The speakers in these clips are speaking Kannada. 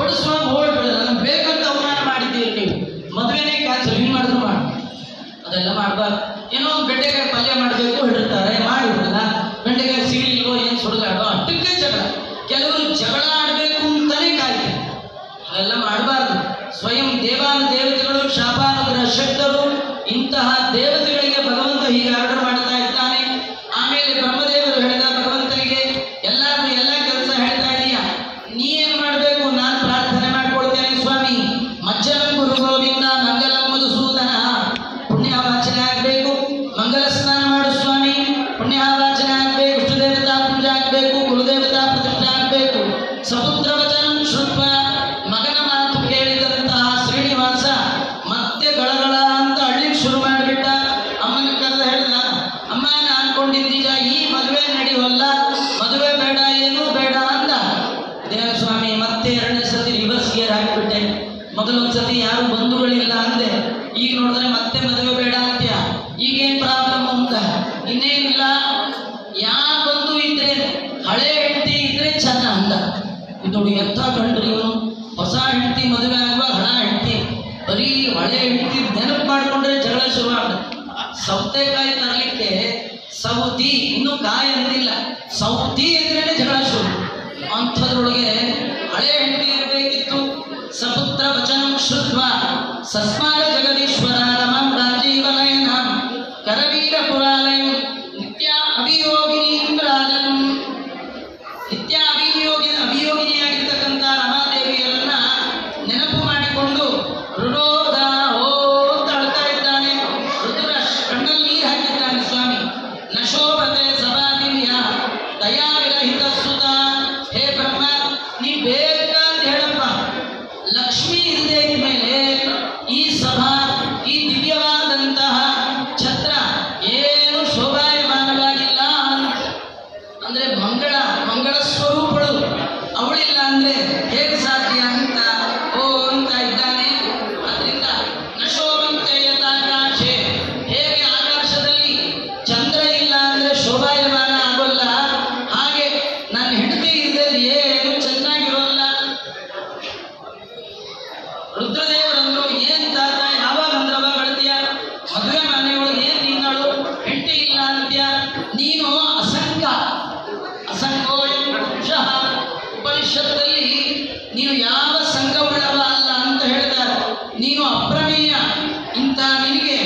ಬಡಿಸುವ ಬೋರ್ಡ್ ನನಗೆ ಬೇಕಂತ ಅವಮಾನ ಮಾಡಿದ್ದೀರಿ ನೀವು ಮದುವೆನೇ ಕ್ಯಾನ್ಸಲ್ ಹಿಂಗೆ ಮಾಡಿದ್ರು ಮಾಡಿ ಅದೆಲ್ಲ ಮಾಡಬಾರ್ದು ಏನೋ ಒಂದು ಬೆಂಡೆಕಾಯಿ ಪಲ್ಯ ಮಾಡಬೇಕು ಹೇಳಿರ್ತಾರೆ ಮಾಡಿರಲ್ಲ ಬೆಂಡೆಕಾಯಿ ಸಿಗಲಿಲ್ವೋ ಏನು ಸುಡುಗಾಡೋ ಅಷ್ಟಕ್ಕೆ ಜಗಳ ಕೆಲವರು ಜಗಳ ಆಡಬೇಕು ಅಂತಾನೆ ಕಾಯ್ತಾರೆ ಅದೆಲ್ಲ ಮಾಡಬಾರ್ದು ಸ್ವಯಂ ದೇವಾನ ದೇವತೆಗಳು ಶಾಪಾನುಗ್ರಹ ಶಕ್ತರು ಇಂತಹ ದೇವತೆಗಳಿಗೆ ಭಗವಂತ ಹೀಗೆ ಆರ್ಡರ್ ಮಾಡ್ತಾ ಇದ್ದಾನೆ ಆಮೇಲೆ ಬ್ರಹ್ಮದೇವರು ಹೇಳಿದ ಭಗವಂತನಿಗೆ ಎಲ್ಲಾರು ಎಲ್ಲ ಕೆಲಸ ಹೇಳ್ತಾ ಇದೀಯ ನೀ ಏನ್ ಮಾಡ್ಬೇಕು ನಾನು ಪ್ರಾರ್ಥನೆ ಮಾಡ್ಕೊಳ್ತೇನೆ ಸ್ವಾಮಿ ಮಜ್ಜನಂ ಗುರು ಗೋವಿಂದ ಮಂಗಲಂ ಮಧುಸೂದನ ಪುಣ್ಯವಾಚನೆ ಆಗ್ಬೇಕು ಮಂಗಲ ಸ್ನಾನ ಮಾಡು ಸ್ವಾಮಿ ಪುಣ್ಯವಾಚನೆ ಆಗ್ಬೇಕು ಇಷ್ಟ ದೇವತಾ ಪೂಜೆ ಆಗ್ಬೇಕು ಗುರುದೇವತಾ ಪ್ರತಿಷ್ಠೆ ಆಗ್ಬೇಕು ಸಪುತ್ರ ವಚನ ಶುದ್ಧ ಮಗನ ಮಾತು ಕೇಳಿದಂತಹ ಶ್ರೀನಿವಾಸ ಮತ್ತೆ ಗಳಗಳ ಅಂತ ಅಳ್ಳಿಕ್ ಶುರು ಮಾಡಿಬಿಟ್ಟ ಅಮ್ಮನ ಕರೆದ ಹೇಳ್ದ ಅಮ್ಮ ನಾನು ಅನ್ಕೊಂಡಿದ್ದೀಗ ಈ ಮದುವೆ ನಡೆಯುವಲ್ಲ ಮದುವೆ ಬೇಡ ಏನೂ ಬೇಡ ಅಂದ ದೇವ ಸ್ವಾಮಿ ಮತ್ತೆ ಎರಡನೇ ಸತಿ ರಿವರ್ಸ್ ಗೇರ್ ಹಾಕಿಬಿಟ್ಟೆ ಮೊದಲೊಂದು ಸತಿ ಯಾರು ಬಂಧುಗಳಿಲ್ಲ ಅಂದೆ ಈಗ ನೋಡಿದ್ರೆ ಮತ್ತೆ ಮದುವೆ ಬೇಡ ಅಂತ್ಯ ಈಗೇನ್ ಪ್ರಾಬ್ಲಮ್ ಅಂತ ಇನ್ನೇನಿಲ್ಲ ಯಾ ಬಂಧು ಇದ್ರೆ ಹಳೆ ಹೆಂಡತಿ ಇದ್ರೆ ಚೆನ್ನ ಅಂದ ಇದು ನೋಡಿ ಎಂಥ ಕಂಡ್ರಿ ಇವನು ಹೊಸ ಹೆಂಡತಿ ಮದುವೆ ಆಗುವಾಗ ಹಣ ಹೆಂಡತಿ ಬರೀ ಹಳೆ ಹೆಂಡತಿ ನೆನಪು ಮಾಡ್ಕೊಂಡ್ರೆ ಜಗಳ ಶುರು ಆಗುತ್ತೆ ಸೌತೆಕಾಯಿ ತರಲಿಕ್ಕೆ ಸೌತಿ ಇನ್ನೂ ಕಾಯಿ ಅಂದಿಲ್ಲ ಸೌತಿ ಅಂದ್ರೇನೆ ಜಗಳ ಶುರು ಅಂಥದ್ರೊಳಗೆ ಹಳೆ ಹೆಂಡತಿ ಇರಬೇಕಿತ್ತು ಸಪುತ್ರ ವಚನಂ ಶುದ್ಧ ಸಸ್ಮಾರ ಜಗದೀಶ್ವರ ರಮಂ ರಾಜೀವಲಯನ ಕರವೀರ ಪುರಾಲಯಂ ನಿತ್ಯ ಅಭಿಯೋಗಿನೀಂ ರಾಜನ್ ನಿತ್ಯ ಅಭಿಯೋಗಿ ಅಭಿಯೋಗಿನಿಯಾಗಿರ್ತಕ್ಕಂಥ ರಮಾದೇವಿಯರನ್ನ ನೆನಪು ಮಾಡಿಕೊಂಡು ರುರೋಧ ಓ ಅಂತ ಅಳ್ತಾ ಇದ್ದಾನೆ ರುದ್ರ ಕಣ್ಣಲ್ಲಿ ನೀರು ಹಾಕಿದ್ದಾನೆ ಸ್ವಾಮಿ ನಶೋಭತೆ ಸಭಾದಿವ್ಯ ದಯಾವಿರಹಿತ ಸುತ ಹೇ ಬ್ರಹ್ಮ ನೀ ಬೇಕಾದ ಹೇಳಪ್ಪ ಲಕ್ಷ್ಮಿ ಇಲ್ಲದೆ ಮೇಲೆ ಈ ಸಭಾ ಈ ದಿವ್ಯವಾದಂತಹ ಛತ್ರ ಏನು ಶೋಭಾಯಮಾನವಾಗಿಲ್ಲ ಅಂತ ಅಂದ್ರೆ ಮಂಗಳ ಮಂಗಳ ಸ್ವರೂಪಳು ಅವಳಿಲ್ಲ ಅಂದ್ರೆ ಹೇಗೆ ಸಾಧ್ಯ ಅಂತ ಓ ಅಂತ ಇದ್ದಾನೆ ಅದರಿಂದ ನಶೋಭಂತೆ ಯಥಾಕಾಶೆ ಹೇಗೆ ಆಕಾಶದಲ್ಲಿ ಚಂದ್ರ ಇಲ್ಲ ಅಂದ್ರೆ ಶೋಭಾಯಮಾನ ಆಗೋಲ್ಲ ಹಾಗೆ ನನ್ನ ಹೆಂಡತಿ ಇದ್ದಲ್ಲಿ ಏನು ಚೆನ್ನಾಗಿರೋಲ್ಲ ರುದ್ರದೇವರಂದ್ರು ಏನ್ ತಾತ ಯಾವಾಗ ಅಂದ್ರವ ಗೆಳತಿಯ ಮದುವೆ ಮನೆಯೊಳಗೆ ಏನ್ ನೀನಳು ಹೆಂಡತಿ ಇಲ್ಲ ಅಂತ್ಯ ನೀನು ಅಸಂಗ ಅಸಂಗೋ ಪುರುಷಃ ಉಪನಿಷತ್ತಲ್ಲಿ ನೀನು ಯಾವ ಸಂಘವುಳ್ಳವ ಅಲ್ಲ ಅಂತ ಹೇಳ್ತಾರೆ ನೀನು ಅಪ್ರಮೇಯ ಇಂಥ ನಿನಗೆ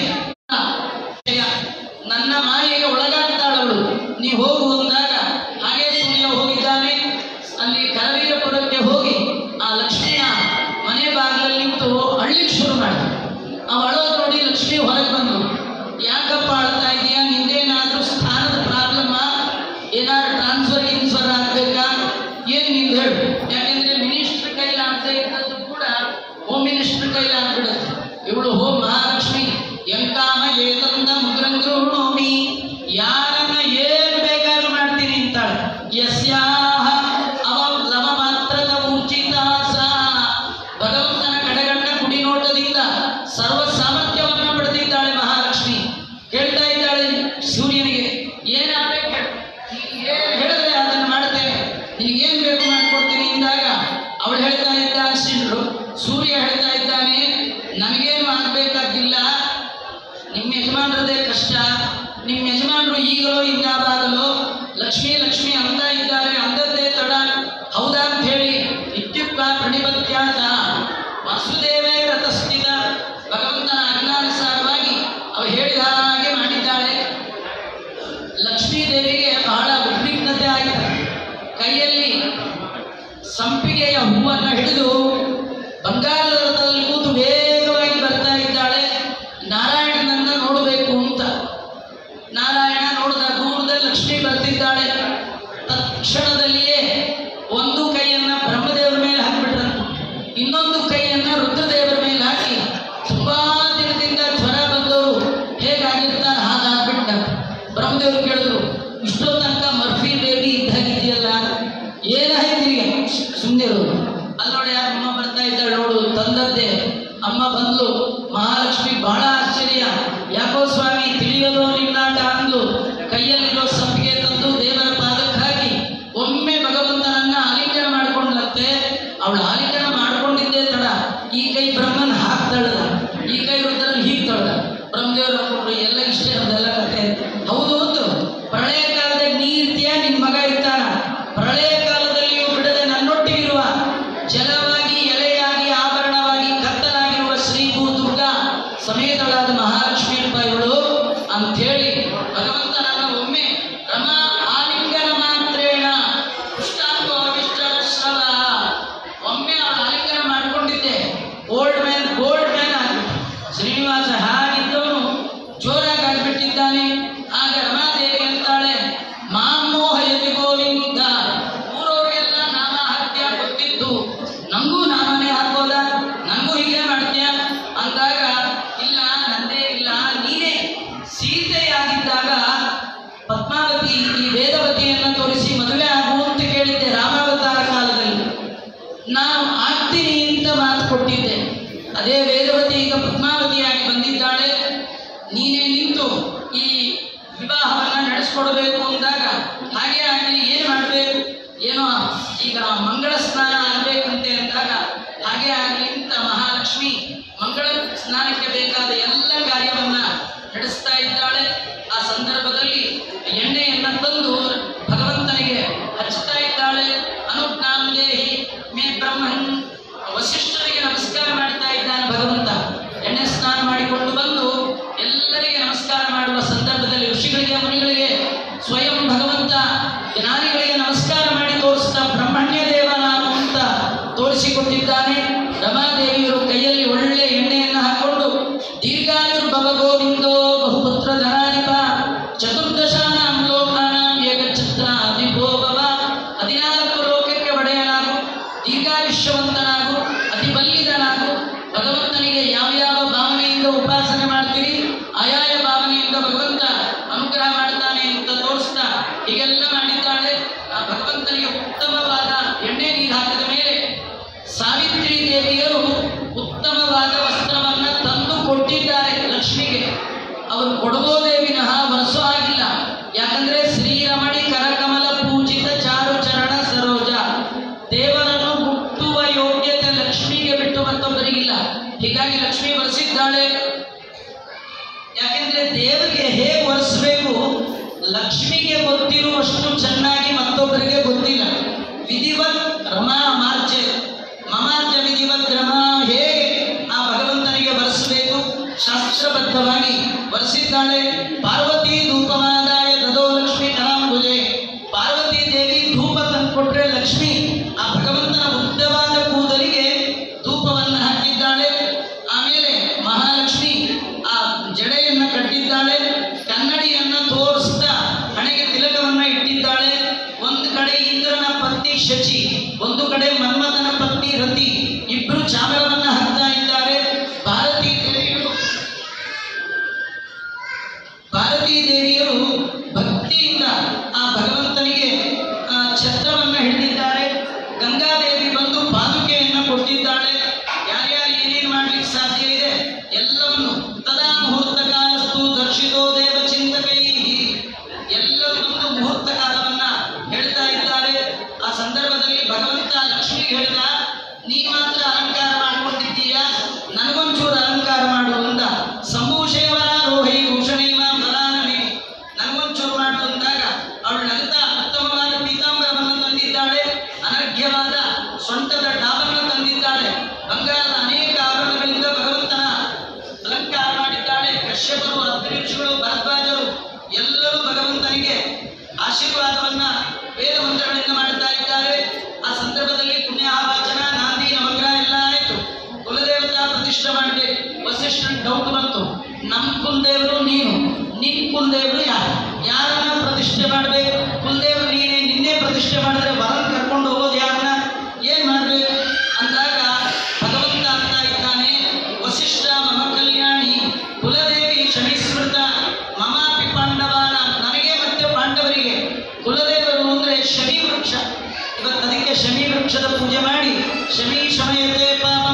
ನನ್ನ ಮಾಯೆಗೆ ಒಳಗಾಗ್ತಾಳವಳು ನೀ ಹೋಗು ಅಂದಾಗ ಹಾಗೆ ಸೂರ್ಯ ಹೋಗಿದ್ದಾನೆ ಅಲ್ಲಿ ಕರವೀರಪುರಕ್ಕೆ ಹೋಗಿ ಆ ಲಕ್ಷ್ಮಿಯ ಮನೆ ಬಾಗಿಲಲ್ಲಿ ನಿಂತು ಅಳ್ಳಿಕ್ ಶುರು ಮಾಡಿದ ಅವ ಅಳೋದು ನೋಡಿ ಲಕ್ಷ್ಮಿ ಹೊರಗೆ ಬಂದು ಯಾಕಪ್ಪ ಅಳ್ತಾ ಇದೀಯಾ ನಿಂದೇನಾದ್ರೂ ಸ್ಥಾನದ ಪ್ರಾಬ್ಲಮ್ ಏನಾದ್ರು ಟ್ರಾನ್ಸ್ಫರ್ ಗಿನ್ಸ್ಫರ್ ಆಗ್ಬೇಕಾ ಏನ್ ನಿಂದು ಹೇಳು ಯಾಕೆಂದ್ರೆ ಮಿನಿಸ್ಟರ್ ಕೈಲಿ ಆಗದೆ ಇದ್ದದ್ದು ಕೂಡ ಹೋಮ್ ಮಿನಿಸ್ಟರ್ ಕೈಲಿ ಆಗ್ಬಿಡುತ್ತೆ ಇವಳು ಹೋಮ್ ಮಹಾಲಕ್ಷ್ಮಿ ಎಂಕಾಮ ಏತಂದ ಮುದ್ರಂಗ್ರೋಣೋಮಿ ಯಾರನ್ನ ಏನ್ ಬೇಕಾದ್ರೂ ಮಾಡ್ತೀನಿ ಅಂತಾಳೆ ಯಸ್ಯಾಹ ಅವ ಲವ ಮಾತ್ರದ ಮೂರ್ಛಿತ ಸಾ ಭಗವಂತನ ಕಡೆಗಣ್ಣ ಕುಡಿ ನೋಟದಿಂದ ಸರ್ವ ಸಾಮರ್ಥ್ಯವನ್ನ ಪಡೆದಿದ್ದಾಳೆ ಮಹಾಲಕ್ಷ್ಮಿ ಹೇಳ್ತಾ ಇದ್ದಾಳೆ ಸೂರ್ಯನಿಗೆ ಏನಾಗಬೇಕು ಏನ್ ಹೇಳಿದ್ರೆ ಅದನ್ನು ಮಾಡ್ತೇನೆ ನಿನಗೇನ್ ಬೇಕು ಮಾಡ್ಕೊಡ್ತೀನಿ ಇಂದಾಗ ಅವಳು ಹೇಳ್ತಾ ಇದ್ದ ಶ್ರೀಗಳು ಸೂರ್ಯ ಹೇಳ್ತಾ ಇದ್ದಾನೆ ನನಗೇನು ಆಗ್ಬೇಕಾಗಿಲ್ಲ ನಿಮ್ಮ ಯಜಮಾನರದೇ ಕಷ್ಟ ನಿಮ್ಮ ಯಜಮಾನರು ಈಗಲೋ ಇನ್ನಾವಾಗಲೋ ಲಕ್ಷ್ಮೀ ಲಕ್ಷ್ಮಿ ಅಂತ ಇದ್ದಾರೆ ಅಂದದ್ದೇ ತಡ ಹೌದಾ ಅಂತ ಹೇಳಿ ಇತ್ಯುಕ್ತ ಪ್ರಣಿಪತ್ಯಾಸ ವಾಸುದೇವೇ ರಥಸ್ಥಿತ ಭಗವಂತನ ಅಜ್ಞಾನುಸಾರವಾಗಿ ಅವ ಹೇಳಿದ ಹಾಗೆ ಮಾಡಿದ್ದಾಳೆ ಲಕ್ಷ್ಮೀ ದೇವಿಗೆ ಬಹಳ ಉದ್ವಿಗ್ನತೆ ಆಗಿದೆ ಕೈಯಲ್ಲಿ ಸಂಪಿಗೆಯ ಹೂವನ್ನು ಹಿಡಿದು ಬಂಗಾರದ ರಥದಲ್ಲಿ ಕೂತು ವೇಗವಾಗಿ ಬರ್ತಾ ಇದ್ದಾಳೆ ನಾರಾಯಣನನ್ನ ನೋಡಬೇಕು ಅಂತ ನಾರಾಯಣ ನೋಡಿದ ದೂರದಲ್ಲಿ ಲಕ್ಷ್ಮಿ ಬರ್ತಿದ್ದಾಳೆ ತಕ್ಷಣದಲ್ಲಿಯೇ ಒಂದು ಕೈಯನ್ನ ಬ್ರಹ್ಮದೇವರ ಮೇಲೆ ಹಾಕಿಬಿಟ್ರಂತು ಇನ್ನೊಂದು ಕೈಯನ್ನ ರುದ್ರದೇವರ ಮೇಲೆ ಹಾಕಿ ತುಂಬಾ ದಿನದಿಂದ ಜ್ವರ ಬಂದವರು ಹೇಗಾಗಿರ್ತಾರೆ ಹಾಗಾಗ್ಬಿಟ್ಟ ಬ್ರಹ್ಮದೇವರು ಕೇಳಿದ್ರು ಇಷ್ಟೋ ತನಕ ಮರ್ಫಿ ಬೇಬಿ ಇದ್ದಾಗಿದೆಯಲ್ಲ ಏನಾಯ್ತು ನಿನಗೆ ಸುಮ್ಮನೆ ಇರೋದು ಅಲ್ಲಿ ನೋಡಿ ಯಾರು ಅದೇ ವೇದವತಿ ಈಗ ಪದ್ಮಾವತಿಯಾಗಿ ಬಂದಿದ್ದಾಳೆ ನೀನೇ ನಿಂತು ಈ ವಿವಾಹವನ್ನ ನಡೆಸ್ಕೊಡ್ಬೇಕು ಅಂದಾಗ ಹಾಗೆ ಆಗಲಿ ಏನು ಮಾಡಬೇಕು ಏನೋ ಈಗ ಮಂಗಳ ಸ್ನಾನ ಆಗಬೇಕಂತೆ ಅಂದಾಗ ಹಾಗೆ ಆಗಲಿ ಅಂತ ಮಹಾಲಕ್ಷ್ಮಿ ಮಂಗಳ ಸ್ನಾನಕ್ಕೆ ಬೇಕಾದ ಎಲ್ಲ ಕಾರ್ಯವನ್ನ ನಡೆಸ್ತಾ ಇದ್ದಾಳೆ ಆ ಸಂದರ್ಭದಲ್ಲಿ ಎಣ್ಣೆಯನ್ನ ತಂದು ಭಗವಂತನಿಗೆ ಹಚ್ತಾ ಇದ್ದಾಳೆ ಅನುಜ್ಞಾಂ ದೇಹಿ ಮೇ ಬ್ರಹ್ಮನ್ ವಸಿಷ್ಠರಿಗೆ ನಮಸ್ಕಾರ ಮಾಡ್ತಾ ಇದ್ದಾನೆ ಭಗವಂತ ಎಣ್ಣೆ ಸ್ನಾನ ಮಾಡಿಕೊಂಡು ಬಂದು ಎಲ್ಲರಿಗೆ ನಮಸ್ಕಾರ ಮಾಡುವ ಸಂದರ್ಭದಲ್ಲಿ ಋಷಿಗಳಿಗೆ ಮುನಿಗಳಿಗೆ ಸ್ವಯಂ ಭಗವಂತ ಜ್ಞಾನಿಗಳಿಗೆ ನಮಸ್ಕಾರ ಮಾಡಿ ತೋರಿಸ್ತಾ ಬ್ರಹ್ಮಣ್ಯ ದೇವ ನಾನು ಅಂತ ತೋರಿಸಿಕೊಟ್ಟಿದ್ದಾನೆ ರಮಾದೇವಿಯರು ಕೈಯಲ್ಲಿ ಒಳ್ಳೆ ಎಣ್ಣೆಯನ್ನು ಹಾಕೊಂಡು ದೀರ್ಘಾಯುರ್ಭವ ಗೋವಿಂದೋ ಬಹುಪುತ್ರ ಧನಾಧಿಪ ಚತುರ್ದಶಾನಾಂ ಲೋಕಾನಾಂ ಏಕಛತ್ರ ಅಧಿಭೋಭವ ಹದಿನಾಲ್ಕು ಲೋಕಕ್ಕೆ ಒಡೆಯನಾಗು ದೀರ್ಘಾಯುಷ್ಯವಂತನಾಗು ಅತಿ ಬಲ್ಲಿದನಾಗು ಭಗವಂತನಿಗೆ ಯಾವ್ಯಾವ ಭಾವನೆಯಿಂದ ಉಪಾಸನೆ ಮಾಡ್ತೀರಿ ಆಯಾಯ ಭಾವನೆಯಿಂದ ಭಗವಂತ ಅನುಗ್ರಹ ಮಾಡ್ತಾನೆ ಅಂತ ತೋರಿಸ್ತಾ ಹೀಗೆಲ್ಲ ಮಾಡಿದ್ದಾಳೆ ಆ ಭಗವಂತನಿಗೆ ಉತ್ತಮವಾದ ಎಣ್ಣೆ ನೀರು ಹಾಕಿದ ಮೇಲೆ ಸಾವಿತ್ರಿ ದೇವಿಯರು ಉತ್ತಮವಾದ ವಸ್ತ್ರವನ್ನ ತಂದು ಕೊಟ್ಟಿದ್ದಾರೆ ಲಕ್ಷ್ಮಿಗೆ ಅವರು ಕೊಡಬೋದೇ ವಿನಃ ವರಸೋ ಆಗಿಲ್ಲ ಯಾಕಂದ್ರೆ ಶ್ರೀರಮಣಿ ಕರಕಮಲ ಪೂಜಿತ ಚಾರು ಚರಣ ಸರೋಜ ದೇವರನ್ನು ಹುಟ್ಟುವ ಯೋಗ್ಯತೆ ಲಕ್ಷ್ಮಿಗೆ ಬಿಟ್ಟು ಮತ್ತೊಬ್ಬರಿಗಿಲ್ಲ ಹೀಗಾಗಿ ಲಕ್ಷ್ಮಿ ವರೆಸಿದ್ದಾಳೆ ಯಾಕೆಂದ್ರೆ ದೇವರಿಗೆ ಹೇಗೆ ಒರೆಸಬೇಕು ಲಕ್ಷ್ಮಿಗೆ ಗೊತ್ತಿರುವಷ್ಟು ಚೆನ್ನಾಗಿ ಮತ್ತೊಬ್ಬರಿಗೆ ಗೊತ್ತಿಲ್ಲ ವಿಧಿವತ್ ರಮಾ ಮಾರ್ಜೆ ಮಮಾರ್ಜ ವಿಧಿವತ್ ರಮಾ ಹೇಗೆ ಆ ಭಗವಂತನಿಗೆ ಬರೆಸಬೇಕು ಶಾಸ್ತ್ರಬದ್ಧವಾಗಿ ಬರೆಸಿದ್ದಾಳೆ ಪಾರ್ವತಿ ಧೂಪಮಾದಾಯ ತದೋ ಲಕ್ಷ್ಮಿ ಕರಾಂಬುಜೆ ಪಾರ್ವತಿ ದೇವಿ ಧೂಪ ತಂದುಕೊಟ್ರೆ ಲಕ್ಷ್ಮಿ ಆ ಭಗವಂತನ ಉದ್ದವಾದ ಕೂದಲಿಗೆ ಧೂಪವನ್ನು ಹಾಕಿದ್ದಾಳೆ ಆಮೇಲೆ ಮಹಾಲಕ್ಷ್ಮಿ ಆ ಜಡೆಯನ್ನ ಕಟ್ಟಿದ್ದಾಳೆ ಕನ್ನಡಿಯನ್ನ ತೋರಿಸ್ತಾ ಹಣೆಗೆ ತಿಲಕವನ್ನ ಇಟ್ಟಿದ್ದಾಳೆ ಒಂದು ಕಡೆ ಇಂದ್ರನ ಪತ್ನಿ ಶಚಿ ಒಂದು ಕಡೆ ಮನ್ಮಥನ ಪತ್ನಿ ರತಿ ಇಬ್ರು ಚಾಮರವನ್ನ ಹಾಕ್ತಾ ಇದ್ದಾರೆ ಭಾರತೀ ದೇವಿಯರು ಭಾರತೀ ದೇವಿಯರು ಭಕ್ತಿಯಿಂದ ಆ ಭಗವಂತನಿಗೆ ಆ ಛತ್ರವನ್ನ ಹಿಡಿದಿದ್ದಾರೆ ಗಂಗಾದೇವಿ ಬಂದು ಪಾದುಕೆಯನ್ನ ಕೊಟ್ಟಿದ್ದಾಳೆ ಯಾರ್ಯಾರು ಏನೇನು ಮಾಡ್ಲಿಕ್ಕೆ ಸಾಧ್ಯ ಇದೆ ಎಲ್ಲವನ್ನು ತದಾ ಮುಹೂರ್ತ ಕಾಲಸ್ತು ದರ್ಶಿತೋ ದೇವ ಚಿಂತಕೈ ಎಲ್ಲರೂ ಒಂದು ಮುಹೂರ್ತ ಕಾಲವನ್ನ ಹೇಳ್ತಾ ಇದ್ದಾರೆ ಆ ಸಂದರ್ಭದಲ್ಲಿ ಭಗವಂತ ಲಕ್ಷ್ಮಿ ಹೇಳಿದ ನೀನ್ ಮಾತ್ರ ಅಲಂಕಾರ ಮಾಡ್ಕೊಂಡಿದ್ದೀಯಾ ನನಗೊಂಚೂರು ಅಲಂಕಾರ ಮಾಡು ಅಂತ ಸಂಭೂಷೇವನ ರೋಹಿ ಭೂಷಣೇವ ಬಲಾನನೆ ನನಗೊಂಚೂರು ಮಾಡು ಅಂದಾಗ ಅವಳು ನಗ್ತಾ ಉತ್ತಮವಾದ ಪೀತಾಂಬರವನ್ನು ತಂದಿದ್ದಾಳೆ ಅನರ್ಘ್ಯವಾದ ಸೊಂಟದ ಡಾಬನ್ನು ತಂದಿದ್ದಾಳೆ ಬಂಗಾರದ ಅನೇಕ ಆಭರಣಗಳಿಂದ ಭಗವಂತನ ಅಲಂಕಾರ ಮಾಡಿದ್ದಾಳೆ ಕಶ್ಯಪರು ಅಗ್ನಿಷಿಗಳು ಭರದ್ವಾಜರು ಎಲ್ಲರೂ ಭಗವಂತನಿಗೆ ಆಶೀರ್ವಾದವನ್ನ ವೇದ ಮಂತ್ರಗಳಿಂದ ಮಾಡ್ತಾ ಇದ್ದಾರೆ ಆ ಸಂದರ್ಭದಲ್ಲಿ ಪುಣ್ಯಾವಾಚನ ನಾಂದಿ ನವಗ್ರಹ ಎಲ್ಲ ಆಯ್ತು ಕುಲದೇವತಾ ಪ್ರತಿಷ್ಠೆ ಮಾಡಬೇಕು ವಸಿಷ್ಠನ್ ಡೌಟ್ ಬಂತು ನಮ್ಮ ಕುಲದೇವರು ನೀನು ನಿನ್ ಕುಲದೇವರು ಯಾರು ಯಾರನ್ನ ಪ್ರತಿಷ್ಠೆ ಮಾಡಬೇಕು ಕುಲದೇವರು ನೀನೇ ನಿನ್ನೆ ಪ್ರತಿಷ್ಠೆ ಮಾಡಿದ್ರೆ ವರನ್ ಕರ್ಕೊಂಡು ಹೋಗೋದು ಯಾರನ್ನ ಏನ್ ಮಾಡ್ಬೇಕು ಅಂದಾಗ ಭಗವಂತ ಅಂತ ಇದ್ದಾನೆ ವಸಿಷ್ಠ ಮಮ ಕಲ್ಯಾಣಿ ಕುಲದೇವಿ ಶನಿಸ್ಮೃತ ಮಮಾಪಿ ಪಾಂಡವಾನ ನನಗೆ ಮತ್ತೆ ಪಾಂಡವರಿಗೆ ಕುಲದೇವರು ಅಂದ್ರೆ ಶಮಿ ವೃಕ್ಷ ಇವತ್ತು ಅದಕ್ಕೆ ಶಮಿ ವೃಕ್ಷದ ಪೂಜೆ ಮಾಡಿ ಶಮಿ ಶಮಯತೆ ಪಾಪಂ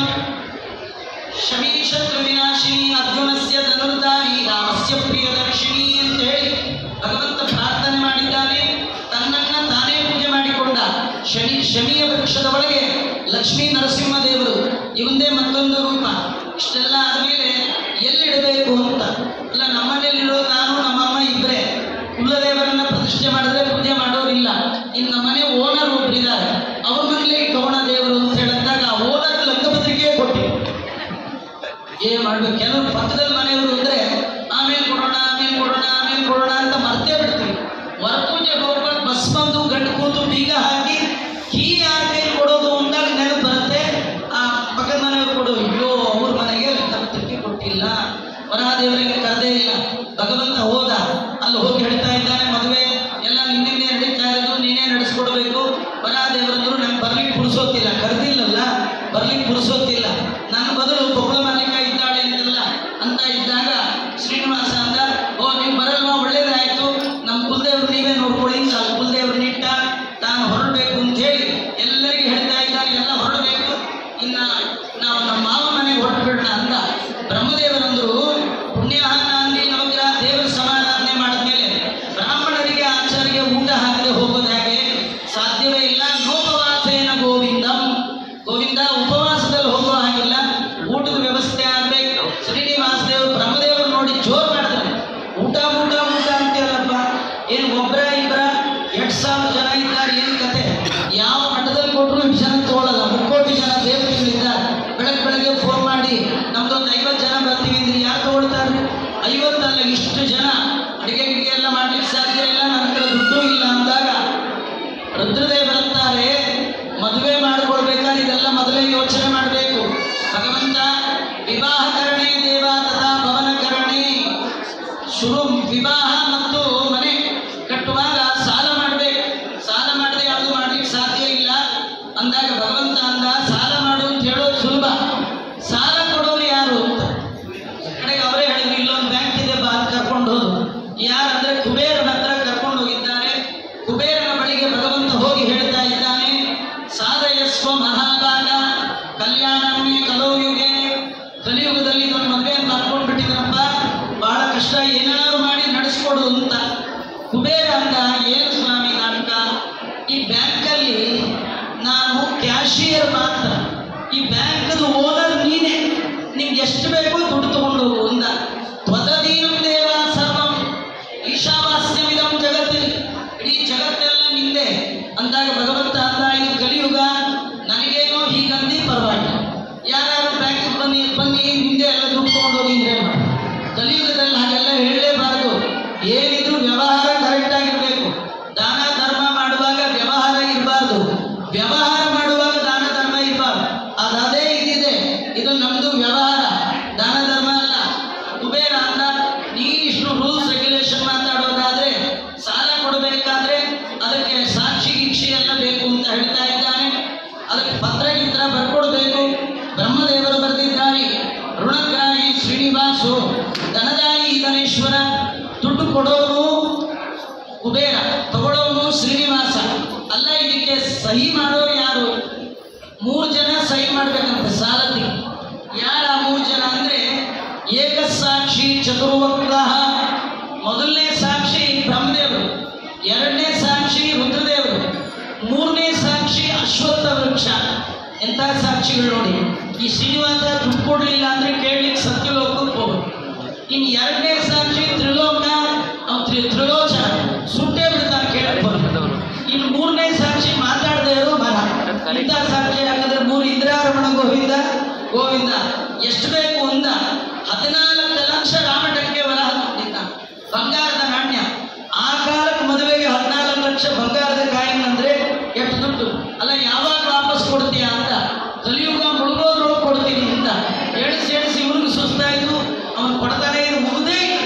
ಶಮಿ ಶತ್ರು ವಿನಾಶಿನಿ ಅರ್ಜುನಸ್ಯ ಧನುರ್ಧಾರಿ ರಾಮಸ್ಯ ಪ್ರಿಯದರ್ಶಿನಿ ಅಂತ ಹೇಳಿ ಭಗವಂತ ಪ್ರಾರ್ಥನೆ ಮಾಡಿದ್ದಾನೆ ತನ್ನನ್ನ ತಾನೇ ಪೂಜೆ ಮಾಡಿಕೊಂಡ ಶನಿ ಶಮಿಯ ವೃಕ್ಷದ ಒಳಗೆ ಲಕ್ಷ್ಮೀ ನರಸಿಂಹ ದೇವರು ಇವಂದೇ ಮತ್ತೊಂದು ರೂಪ ಇಷ್ಟೆಲ್ಲ ಆದ್ಮೇಲೆ ಎಲ್ಲಿಡಬೇಕು ಅಂತ ಅಲ್ಲ ನಮ್ಮನೇಲಿರೋ ನಾನು ನಮ್ಮಮ್ಮ ಇಬ್ಬರೇ ಕುಲದೇವರನ್ನ ಪ್ರತಿಷ್ಠೆ ಮಾಡಿದ್ರೆ ಪೂಜೆ ಮಾಡೋರಿಲ್ಲ ಇನ್ನು ನಮ್ಮನೆ ಓನರ್ ಒಬ್ಬರಿದ್ದಾರೆ ಅವ್ರ ಮನೇಲಿ ಗೌಣ ದೇವರು ಅಂತ ಹೇಳಿದಾಗ ಆ ಓನರ್ ಲಂಗಪತ್ರಿಕೆ ಕೊಟ್ಟಿದ್ರು ಏನ್ ಮಾಡ್ಬೇಕು ಕೆಲವರು ಪಕ್ಕದಲ್ಲಿ ಮನೆಯವರು ಅಂದ್ರೆ ಆಮೇಲೆ ಕೊಡೋಣ ಆಮೇಲೆ ಕೊಡೋಣ ಆಮೇಲೆ ಕೊಡೋಣ ಅಂತ ಮರ್ತೇ ಬಿಡ್ತೀವಿ ವರಪೂಜೆ ಹೋಗ್ಕೊಂಡು ಬಸ್ ಬಂದು ಗಂಡು ಕೂತು ಬೀಗ ಹಾಕಿ ಕೀ ಯಾರ ಕೈಲಿ ಕೊಡೋದು ಅಂದಾಗ ನೆನಪು ಬರುತ್ತೆ ಆ ಪಕ್ಕದ ಮನೆಯವರು ಕೊಡು ಅಯ್ಯೋ ಅವ್ರ ಮನೆಗೆ ಪತ್ರಿಕೆ ಕೊಟ್ಟಿಲ್ಲ ವರದೇವರಿಗೆ ಕರೆದೇ ಇಲ್ಲ ಭಗವಂತ ಹೋದ ಅಲ್ಲಿ ಹೋಗಿ ಹೇಳ್ತಾ ಇದ್ದಾನೆ ಮದುವೆ ಎಲ್ಲ ನಿನ್ನಿಂದೇ ನಡೀತಾ ಇರೋದು ನೀನೇ ನಡೆಸ್ಕೊಡ್ಬೇಕು ವರದೇವರಂದ್ರು ನಂಗೆ ಬರ್ಲಿಕ್ಕೆ ಪುರುಸೋತಿಲ್ಲ ಕರೆದಿಲ್ಲಲ್ಲ ಬರ್ಲಿಕ್ಕೆ ಪುರುಸೋತಿಲ್ಲ ನನ್ನ ಬದಲು ಕೊಪ್ಪಳ ಮಾಲೀಕ ಇದ್ದಾಳೆ ಅಂತೆಲ್ಲ ಅಂತ ಇದ್ದಾಗ ಶ್ರೀನಿವಾಸ ಅಂದ ಓ ನೀವು ಬರಲ್ವಾ ಒಳ್ಳೇದಾಯ್ತು ನಮ್ಮ ಕುಲದೇವ್ರು ನೀವೇ ನೋಡ್ಕೊಳ್ಳಿ ಅಂತ ಅಲ್ಲಿ ಕುಲದೇವ್ರನ್ನ ಇಟ್ಟ ತಾನು ಹೊರಡಬೇಕು ಅಂತ ಹೇಳಿ ಎಲ್ಲರಿಗೂ ಹೇಳ್ತಾ ಇದ್ದಾನೆ ಎಲ್ಲ ಹೊರಡಬೇಕು ಇನ್ನ ನಾವು ನಮ್ಮ ಮಾವ ಮನೆಗೆ ಹೊರಟ್ಬಿಡೋಣ ಸಾವಿರ ಜನ ಇದ್ದಾರೆ ಏನು ಕತೆ ಯಾವ ಮಠದಲ್ಲಿ ಕೊಟ್ಟರು ಇಷ್ಟು ಜನ ತಗೊಳ್ಳಲ್ಲ ಮುಕ್ಕೋಟಿ ಜನ ದೇವತೆಗಳಿದ್ದಾರೆ ಬೆಳಗ್ಗೆ ಬೆಳಗ್ಗೆ ಫೋನ್ ಮಾಡಿ ನಮ್ದೊಂದು ಐವತ್ತು ಜನ ಬರ್ತೀವಿ ಅಂದ್ರೆ ಯಾರು ತಗೊಳ್ತಾರೆ ಐವತ್ತಲ್ಲ ಇಷ್ಟು ಜನ ಅಡಿಗೆ ಗಿಡಿಗೆ ಎಲ್ಲ ಮಾಡ್ಲಿಕ್ಕೆ ಸಾಧ್ಯ ಇಲ್ಲ ನನ್ನ ಹತ್ರ ದುಡ್ಡು ಇಲ್ಲ ಅಂದಾಗ ರುದ್ರದೇವರಂತಾರೆ ಮದುವೆ ಮಾಡ್ಕೊಳ್ಬೇಕಾದ್ರೆ ಇದೆಲ್ಲ ಮೊದಲೇ ಯೋಚನೆ ಮಾಡಬೇಕು ಭಗವಂತ ವಿವಾಹ ಕರಣೆ ದೇವ ತಥಾ ಭವನ ಕರಣೆ ಶುರು ವಿವಾಹ ಮತ್ತು ಮನೆ ಕಟ್ಟುವಾಗ ಸಾಲ ಮಾಡಬೇಕು ಸಾಲ ಮಾಡದೆ ಯಾವುದು ಮಾಡ್ಲಿಕ್ಕೆ ಸಾಧ್ಯ ಇಲ್ಲ ಅಂದಾಗ ಭಗವಂತ ಅಂದ ಸಾಲ ಮಾಡು ಅಂತ ಹೇಳೋದು ಸುಲಭ ಸಾಲ ಕೊಡೋರು ಯಾರು ಅಂತ ಕಡೆಗೆ ಅವರೇ ಹೇಳಿದ್ರು ಇಲ್ಲೊಂದು ಬ್ಯಾಂಕ್ ಇದೆ ಬಾ ಅಂತ ಕರ್ಕೊಂಡು ಹೋದ್ರು ಯಾರಂದ್ರೆ ಕುಬೇರನ ಹತ್ರ ಕರ್ಕೊಂಡು ಹೋಗಿದ್ದಾರೆ ಕುಬೇರನ ಬಳಿಗೆ ಭಗವಂತ ಹೋಗಿ ಹೇಳ್ತಾ ಇದ್ದಾನೆ ಸಾಧಯಸ್ವ ಮಹಾಭಾಗ ಕಲ್ಯಾಣಮೇ ಕಲೋಯುಗೆ ಕಲಿಯುಗದಲ್ಲಿ ಇದೊಂದು ಮದುವೆ ಮಾಡ್ಕೊಂಡು ಬಿಟ್ಟಿದ್ರಪ್ಪ ಬಹಳ ಕಷ್ಟ ಏನಾದ್ರು ಮಾಡಿ ನಡೆಸ್ಕೊಡು ಅಂತ ಕುಬೇರ ಅಂದ ಏನು ಸ್ವಾಮಿ ನಾಟಕ ಈ ಬ್ಯಾಂಕಲ್ಲಿ ನಾನು ಕ್ಯಾಶಿಯರ್ ಮಾತ್ರ ಈ ಬ್ಯಾಂಕದು ಓನರ್ ನೀನೇ ನಿಮ್ಗೆ ಎಷ್ಟು ಬೇಕೋ ದುಡ್ಡು ತಗೊಂಡು ಹೋಗು ಅಂದ ತ್ವದದೀನಂ ದೇವ ಸರ್ವಂ ಈಶಾವಾಸ್ಯವಿದಂ ಜಗತ್ ಇಡೀ ಜಗತ್ತೆಲ್ಲ ನಿಂದೆ ಅಂದಾಗ ಭಗವಂತ ಅಂದ ಇದು ಕಲಿಯುಗ ನನಗೇನೋ ಹೀಗಂದಿ ಪರವಾಗಿಲ್ಲ ಯಾರ್ಯಾರು ಬ್ಯಾಂಕಿಗೆ ಬನ್ನಿ ಬನ್ನಿ ನಿಂದೆ ಎಲ್ಲ ದುಡ್ಡು ತಗೊಂಡು ಹೋಗಿ ಅಂದ್ರೆ ಏನು ಮಾಡೋದು? ಕಲಿಯುಗದಲ್ಲಿ ಹಾಗೆಲ್ಲ ಹೇಳಲೇಬಾರದು ಏನಿದ್ರು ವ್ಯವಹಾರ ಕರೆಕ್ಟ್ ಆಗಿರ್ಬೇಕು ದಾನ ಧರ್ಮ ಮಾಡುವಾಗ ವ್ಯವಹಾರ ಇರಬಾರ್ದು ವ್ಯವಹಾರ ಮಾಡುವಾಗ ದಾನ ಧರ್ಮ ಇರಬಾರ್ದು ಅದು ಅದೇ ಇದಿದೆ ಇದು ನಮ್ದು ವ್ಯವಹಾರ ದಾನ ಧರ್ಮ ಅಲ್ಲ ಕುಬೇರ ಅಂತ ನೀನಿಷ್ಟು ರೂಲ್ಸ್ ರೆಗ್ಯುಲೇಷನ್ ಮಾತಾಡೋದಾದ್ರೆ ಸಾಲ ಕೊಡಬೇಕಾದ್ರೆ ಅದಕ್ಕೆ ಸಾಕ್ಷಿ ಗೀಕ್ಷಿ ಎಲ್ಲ ಬೇಕು ಅಂತ ಹೇಳ್ತಾ ಇದ್ದಾನೆ ಅದಕ್ಕೆ ಪತ್ರ ಗಿತ್ರ ಬರ್ಕೊಡ್ಬೇಕು ಬ್ರಹ್ಮದೇವರು ಬರೆದಿದ್ದಾರೆ ಋಣಗ್ರಾಹಿ ಶ್ರೀನಿವಾಸು ಧನದಾಯಿ ಗಣೇಶ್ವರ ದುಡ್ಡು ಕೊಡೋನು ಕುಬೇರ ತಗೊಳ್ಳೋನು ಶ್ರೀನಿವಾಸ ಅಲ್ಲ ಇದಕ್ಕೆ ಸಹಿ ಮಾಡೋರು ಯಾರು ಮೂರು ಜನ ಸಹಿ ಮಾಡ್ಬೇಕಂತೆ ಸಾಲದಿ ಯಾರ ಮೂರು ಜನ ಅಂದ್ರೆ ಏಕಸಾಕ್ಷಿ ಚತುರ್ವಕ್ರ ಮೊದಲನೇ ಸಾಕ್ಷಿ ಬ್ರಹ್ಮದೇವರು ಎರಡನೇ ಸಾಕ್ಷಿ ರುದ್ರದೇವರು ಮೂರನೇ ಸಾಕ್ಷಿ ಅಶ್ವತ್ಥ ವೃಕ್ಷ ಎಂಥ ಸಾಕ್ಷಿಗಳು ನೋಡಿ ಈ ಶ್ರೀನಿವಾಸ ದುಡ್ಡು ಕೊಡ್ಲಿಲ್ಲ ಅಂದ್ರೆ ಕೇಳಲಿಕ್ಕೆ ಸತ್ಯಲೋಕಕ್ಕೆ ಹೋಗ್ಬೇಕು ಇನ್ನು ಎರಡನೇ ಸಾಕ್ಷಿ ತ್ರಿಲೋಕ ಅವ್ನು ತ್ರಿ ತ್ರಿಲೋಚನ ಸುಟ್ಟೇ ಬಿಡ್ತಾನೆ ಕೇಳಕ್ ಬಂದವರು ಇನ್ನು ಮೂರನೇ ಸಾಕ್ಷಿ ಮಾತಾಡದೇ ಇರೋ ಮರ ಇಂಥ ಸಾಕ್ಷಿ ಯಾಕಂದ್ರೆ ಮೂರು ಇಂದ್ರಾರಮಣ ಗೋವಿಂದ ಗೋವಿಂದ ಎಷ್ಟು ಬೇಕು ಅಂದ ಹದಿನಾಲ್ಕು ಲಕ್ಷ ರಾಮಟಕ್ಕೆ ವರಹ ಕೊಟ್ಟಿದ್ದ ಬಂಗಾರದ ನಾಣ್ಯ ಆ ಕಾಲಕ್ಕೆ ಮದುವೆಗೆ ಹದಿನಾಲ್ಕು ಲಕ್ಷ ಬಂಗಾರದ ಕಾಯಿನ್ ಅಂದ್ರೆ ಎಷ್ಟು ದುಡ್ಡು ಅಲ್ಲ ಯಾವಾಗ ವಾಪಸ್ ಕೊಡ್ತೀಯಾ ಅಂತ ಕಲಿಯುಗ ಮುಳುಗೋದ್ರೊಳಗೆ ಕೊಡ್ತೀನಿ ಅಂತ ಎಳಿಸಿ ಎಳಿಸಿ ಇವ್ರಿಗೆ ಸುಸ್ತಾಯ್ತು ಅವನು ಕೊಡ್ತಾನೆ ಇದು ಮುಗ್ದೇ ಇಲ್ಲ.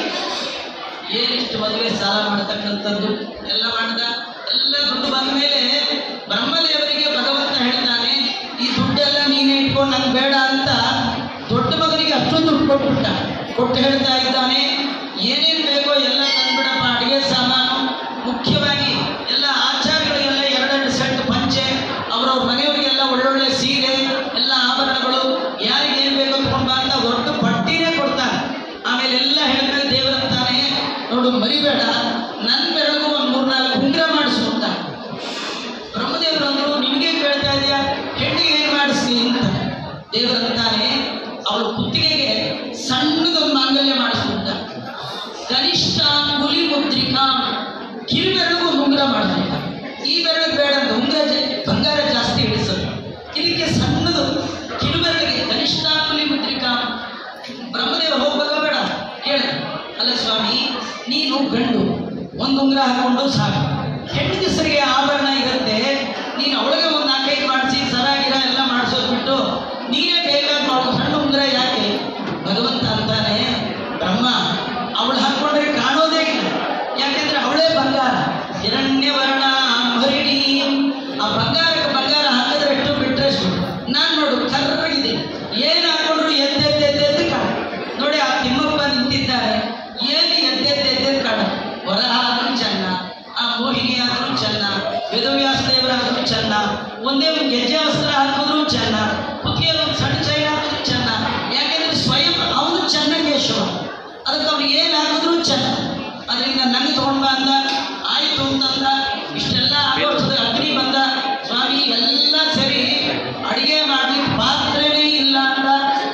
ಏನಿಷ್ಟು ಮದುವೆ ಸಾಲ ಮಾಡ್ತಕ್ಕಂಥದ್ದು ಎಲ್ಲ ಮಾಡ್ದ ಎಲ್ಲ ದುಡ್ಡು ಬಂದ ಮೇಲೆ ಬ್ರಹ್ಮದೇವರಿಗೆ ಭಗವಂತ ಹೇಳ್ತಾನೆ ಈ ದುಡ್ಡೆಲ್ಲ ನೀನೇ ಇಟ್ಕೊಂಡು ನಂಗೆ ಬೇಡ ಅಂತ ದೊಡ್ಡ ಮಗನಿಗೆ ಅಷ್ಟೊಂದು ದುಡ್ಡು ಕೊಟ್ಬಿಟ್ಟ ಕೊಟ್ಟು ಹೇಳ್ತಾ ಇದ್ದಾನೆ ಏನೇನು ಬೇಕೋ ಎಲ್ಲ ತಂದ್ಬಿಡಪ್ಪ ಅಡಿಗೆ ಸಾಮಾನು ಮುಖ್ಯವಾಗಿ ಎಲ್ಲ ಆಚಾರ್ಯಗಳಿಗೆಲ್ಲ ಎರಡೆರಡು ಸೆಟ್ ಪಂಚೆ ಅವರವ್ರ ಮನೆಯವರಿಗೆಲ್ಲ ಒಳ್ಳೊಳ್ಳೆ ಸೀರೆ ಎಲ್ಲ ಆಭರಣಗಳು ಯಾರಿಗೆ ಏನು ಬೇಕೋ ತಗೊಂಡ್ ಬಾ ಅಂತ ದೊಡ್ಡ ಪಟ್ಟಿನೇ ಕೊಡ್ತಾನೆ ಆಮೇಲೆ ಎಲ್ಲ ಹೇಳಿದ್ಮೇಲೆ ದೇವರಂತಾನೆ ನೋಡು ಮರಿಬೇಡ ನನ್ನ ಬೆರಳಿಗೂ ಒಂದು ಮೂರ್ನಾಲ್ಕು ಉಂಗ್ರ ಮಾಡಿಸು ಅಂತ ಬ್ರಹ್ಮದೇವರು ಅಂದ್ರು ನಿನ್ಗೆ ಕೇಳ್ತಾ ಇದೆಯಾ ಹೆಣ್ಣಿಗೆ ಏನ್ ಮಾಡಿಸ್ತೀನಿ ಅಂತ ದೇವರಂತಾನೆ ಅವಳು ಕುತ್ತಿಗೆಗೆ ಸಣ್ಣದೊಂದು ಮಾಂಗಲ್ಯ ಮಾಡಿಸ್ಬಿಟ್ಟ ಕನಿಷ್ಠ ಹುಲಿ ಮುದ್ರಿಕಾ ಕಿರುಬೆರಳಿಗೂ ಒಂದು ಉಂಗುರ ಮಾಡಿಸ್ಬಿಟ್ಟ ಈ ಬೆರಳಿಗೆ ಬೇಡ ಅಂತ ಉಂಗುರ ಜಾ- ಬಂಗಾರ ಜಾಸ್ತಿ ಇಳಿಸೋದು ಇದಕ್ಕೆ ಸಣ್ಣದು ಕಿರುಬೆರಳಿಗೆ ಕನಿಷ್ಠ ಹುಲಿ ಮುದ್ರಿಕಾ ಬ್ರಹ್ಮದೇವರು ಹೋಗ್ಬೇಕಾ ಬೇಡ ಹೇಳ ಅಲ್ಲ ಸ್ವಾಮಿ ನೀನು ಗಂಡು ಒಂದು ಉಂಗುರ ಹಾಕೊಂಡು ಸಾಕು ಹೆಣ್ಣಿಗೆ ಸರಿಗೆ ಆಭರಣ ಇರುತ್ತೆ ನೀನು ಅವಳಿಗೆ ಒಂದು ನಾಲ್ಕೈದು ಮಾಡಿಸಿ ಸರ ಗಿರ ಎಲ್ಲ ಮಾಡಿಸೋದು ಬಿಟ್ಟು ನೀನೇ ಬೇಕಾದ ಮಾಡೋ ಸಣ್ಣ ಉಂಗುರ ಯಾಕೆ ಭಗವಂತ ಅಂತಾನೆ ಬ್ರಹ್ಮ ಅವಳು ಹಾಕೊಂಡ್ರೆ ಕಾಣೋದೇ ಇಲ್ಲ ಯಾಕೆಂದ್ರೆ ಅವಳೇ ಬಂಗಾರ ಹಿರಣ್ಯ ವರ್ಣ ಅಂಬರಿಣಿ ಆ ಬಂಗಾರಕ್ಕೆ ಬಂಗಾರ ಹಾಕಿದ್ರೆ ಎಷ್ಟು ಬಿಟ್ಟರೆ ಎಷ್ಟು ನಾನು ನೋಡು ಕರ್ರಗಿದೆ ಏನು ಹಾಕೊಂಡ್ರು ಎದ್ದೆದ್ದು ಎದ್ದೆದ್ದು ಕಾಣ ನೋಡಿ ಆ ತಿಮ್ಮಪ್ಪ ನಿಂತಿದ್ದಾರೆ ಏನು ಎದ್ದೆದ್ದು ಎದ್ದೆದ್ದು ಕಾಣ ವರಹ ಆದ್ರೂ ಚೆನ್ನ ಆ ಮೋಹಿನಿ ಆದ್ರೂ ಚೆನ್ನ ವೇದವ್ಯಾಸ ದೇವರಾದ್ರೂ ಚೆನ್ನ ಒಂದೇ ಒಂದು ಗೆಜ್ಜೆ ವಸ್ತ್ರ ಹಾಕಿದ್ರು ಚೆನ್ನ ಕುತ್ತಿಗೆಯಲ್ಲಿ ಒಂದು ಸಣ್ಣ ಚೈನ ಹಾಕಿದ್ರು ಚೆನ್ನ ಯಾಕೆಂದ್ರೆ ಸ್ವಯಂ ಅವನು ಚೆನ್ನ ಕೇಶವ ಅದಕ್ಕೆ ಅವ್ನು ಏನು ಹಾಕಿದ್ರು ಚೆನ್ನ ಅದರಿಂದ ನಂಗೆ ತಗೊಂಡ್ ಬಾ ಅಂದ ಆಯ್ತು ಅಂತಂದ ಇಷ್ಟೆಲ್ಲ ಆಗೋಷ್ಟದ ಅಗ್ನಿ ಬಂದ ಸ್ವಾಮಿ ಎಲ್ಲ ಸರಿ ಅಡಿಗೆ ಮಾಡ್ಲಿಕ್ಕೆ ಪಾತ್ರೆನೇ ಇಲ್ಲ ಅಂದ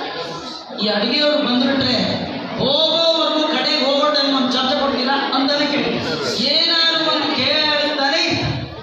ಈ ಅಡಿಗೆಯವರು ಬಂದ್ಬಿಟ್ರೆ ಹೋಗೋವರೆಗೂ ಕಡೆಗೆ ಹೋಗೋ ಟೈಮ್ ಒಂದು ಚರ್ಚೆ ಕೊಡ್ತೀರಾ ಅಂತಾನೆ ಕೇಳಿ ಏನಾದ್ರು ಒಂದು ಕೇಳ್ತಾನೆ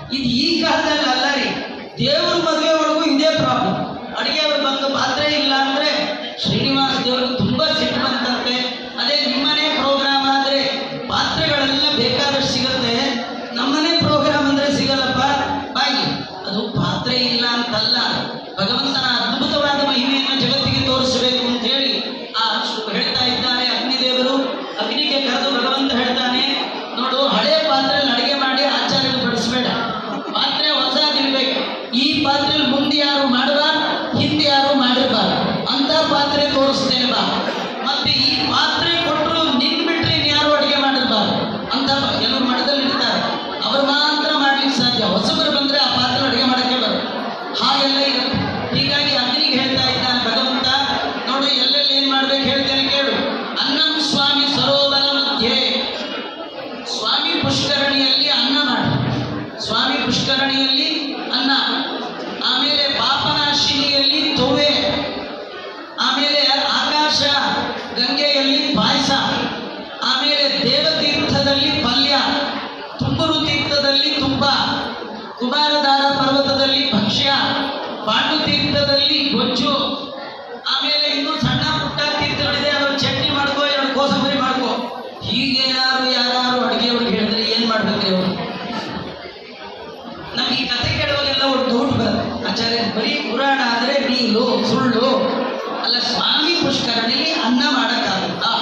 ದೇವ್ರ ಮದುವೆ ಒಳಗೂ ಇದೇ ಪ್ರಾಬ್ಲಮ್ ಅಡಿಗೆ ಅವ್ರು ಬಂದು ಪಾತ್ರೆ ಇಲ್ಲ ಅಂದ್ರೆ ಶ್ರೀನಿವಾಸ ದೇವ್ರಿಗೆ ತುಂಬಾ ಸಿಟ್ಟು ಬಂತಂತೆ ಅದೇ ನಿಮ್ಮನೆ ಪ್ರೋಗ್ರಾಮ್ ಆದ್ರೆ ಪಾತ್ರೆಗಳೆಲ್ಲ ಬೇಕಾದಷ್ಟು ಸಿಗುತ್ತೆ ನಮ್ಮನೆ ಪ್ರೋಗ್ರಾಮ್ ಅಂದ್ರೆ ಸಿಗಲ್ಲಪ್ಪ ಬಾಯಿ ಅದು ಪಾತ್ರೆ ಇಲ್ಲ ಅಂತಲ್ಲ ಭಗವಂತನ ಅದ್ಭುತವಾದ ಮಹಿಮೆಯನ್ನು ಜಗತ್ತಿಗೆ ತೋರಿಸಬೇಕು ಅಂತ ಹೇಳಿ ಆ ಶು- ಹೇಳ್ತಾ ಇದ್ದಾರೆ ಅಗ್ನಿದೇವರು ಅಗ್ನಿಗೆ ಕರೆದು ಭಗವಂತ ಹೇಳ್ತಾನೆ ನೋಡು ಹಳೆ ಪಾತ್ರೆಯಲ್ಲಿ ಅಡಿಗೆ ಮಾಡಿ ಆಚಾರ್ಯ ಬಡಿಸ್ಬೇಡ ಪಾತ್ರೆ ಹೊಸದಿರ್ಬೇಕು ಈ ಪಾತ್ರೆ ಮುಂದೆ ಯಾರು ಮಾಡಬಾರ್ದು ಹಿಂದೆ ಯಾರು ಮಾಡಿರಬಾರ್ದು ಅಂತ ಪಾತ್ರೆ ತೋರಿಸ್ತೇನೆ ಬಾ ಮತ್ತೆ ಈ ಪಾತ್ರೆ ಕೊಟ್ಟರು ನಿನ್ ಬಿಟ್ರೆ ಯಾರು ಅಡಿಗೆ ಮಾಡಿರಬಾರ್ದು ಅಂತ ಕೆಲವರು ಮಠದಲ್ಲಿ ಇರ್ತಾರೆ ಅವರು ಮಾತ್ರ ಮಾಡ್ಲಿಕ್ಕೆ ಸಾಧ್ಯ ಹೊಸಬರು ಬಂದ್ರೆ ಆ ಪಾತ್ರೆ ಅಡಿಗೆ ಮಾಡಕ್ಕೆ ಬರುತ್ತೆ ಹಾಗೆಲ್ಲ ಇರುತ್ತೆ ಹೀಗಾಗಿ ಅಗ್ನಿಗೆ ಹೇಳ್ತಾ ಇದ್ದಾನೆ ಭಗವಂತ ನೋಡು ಎಲ್ಲೆಲ್ಲಿ ಏನ್ ಮಾಡ್ಬೇಕು ಹೇಳ್ತೇನೆ ಕೇಳು ಅನ್ನಂ ಸ್ವಾಮಿ ಸರೋವರ ಮಧ್ಯೆ ಸ್ವಾಮಿ ಪುಷ್ಕರಣಿಯಲ್ಲಿ ಅನ್ನ ಮಾಡಿ ಸ್ವಾಮಿ ಪುಷ್ಕರಣಿಯಲ್ಲಿ ಅನ್ನ ಆಮೇಲೆ ಪಾಪನಾಶಿನಿಯಲ್ಲಿ ತೊವೆ ಆಮೇಲೆ ಆಕಾಶ ಗಂಗೆಯಲ್ಲಿ ಪಾಯಸ ಆಮೇಲೆ ದೇವತೀರ್ಥದಲ್ಲಿ ಪಲ್ಯ ತುಂಬುರು ತೀರ್ಥದಲ್ಲಿ ತುಪ್ಪ ಕುಮಾರಧಾರ ಪರ್ವತದಲ್ಲಿ ಭಕ್ಷ್ಯ ಪಾಂಡು ತೀರ್ಥದಲ್ಲಿ ಗೊಜ್ಜು ಆಮೇಲೆ ಇನ್ನು ಸಣ್ಣ ಪುಟ್ಟ ತೀರ್ಥಗಳಿದೆ ಅದು ಚಟ್ನಿ ಮಾಡ್ಕೋ ಎರಡು ಕೋಸಂಬರಿ ಮಾಡ್ಕೋ ಹೀಗೇನಾದ್ರು ಯಾರು ಅಡುಗೆಯವ್ರಿಗೆ ಹೇಳಿದ್ರೆ ಏನ್ ಮಾಡ್ಬೇಕ್ರಿ ಅವರು ನಮ್ಗೆ ಈ ಕಥೆ ಕೇಳುವಾಗೆಲ್ಲ ಒಂದು ಡೌಟ್ ಬರುತ್ತೆ ಆಚಾರ್ಯ ಬರೀ ಪುರಾಣ ಆದ್ರೆ ನೀರು ಸುಳ್ಳು ಅಲ್ಲ ಸ್ವಾಮಿ ಪುಷ್ಕರಣಿಲಿ ಅನ್ನ ಮಾಡಕ್ಕಾಗುತ್ತಾ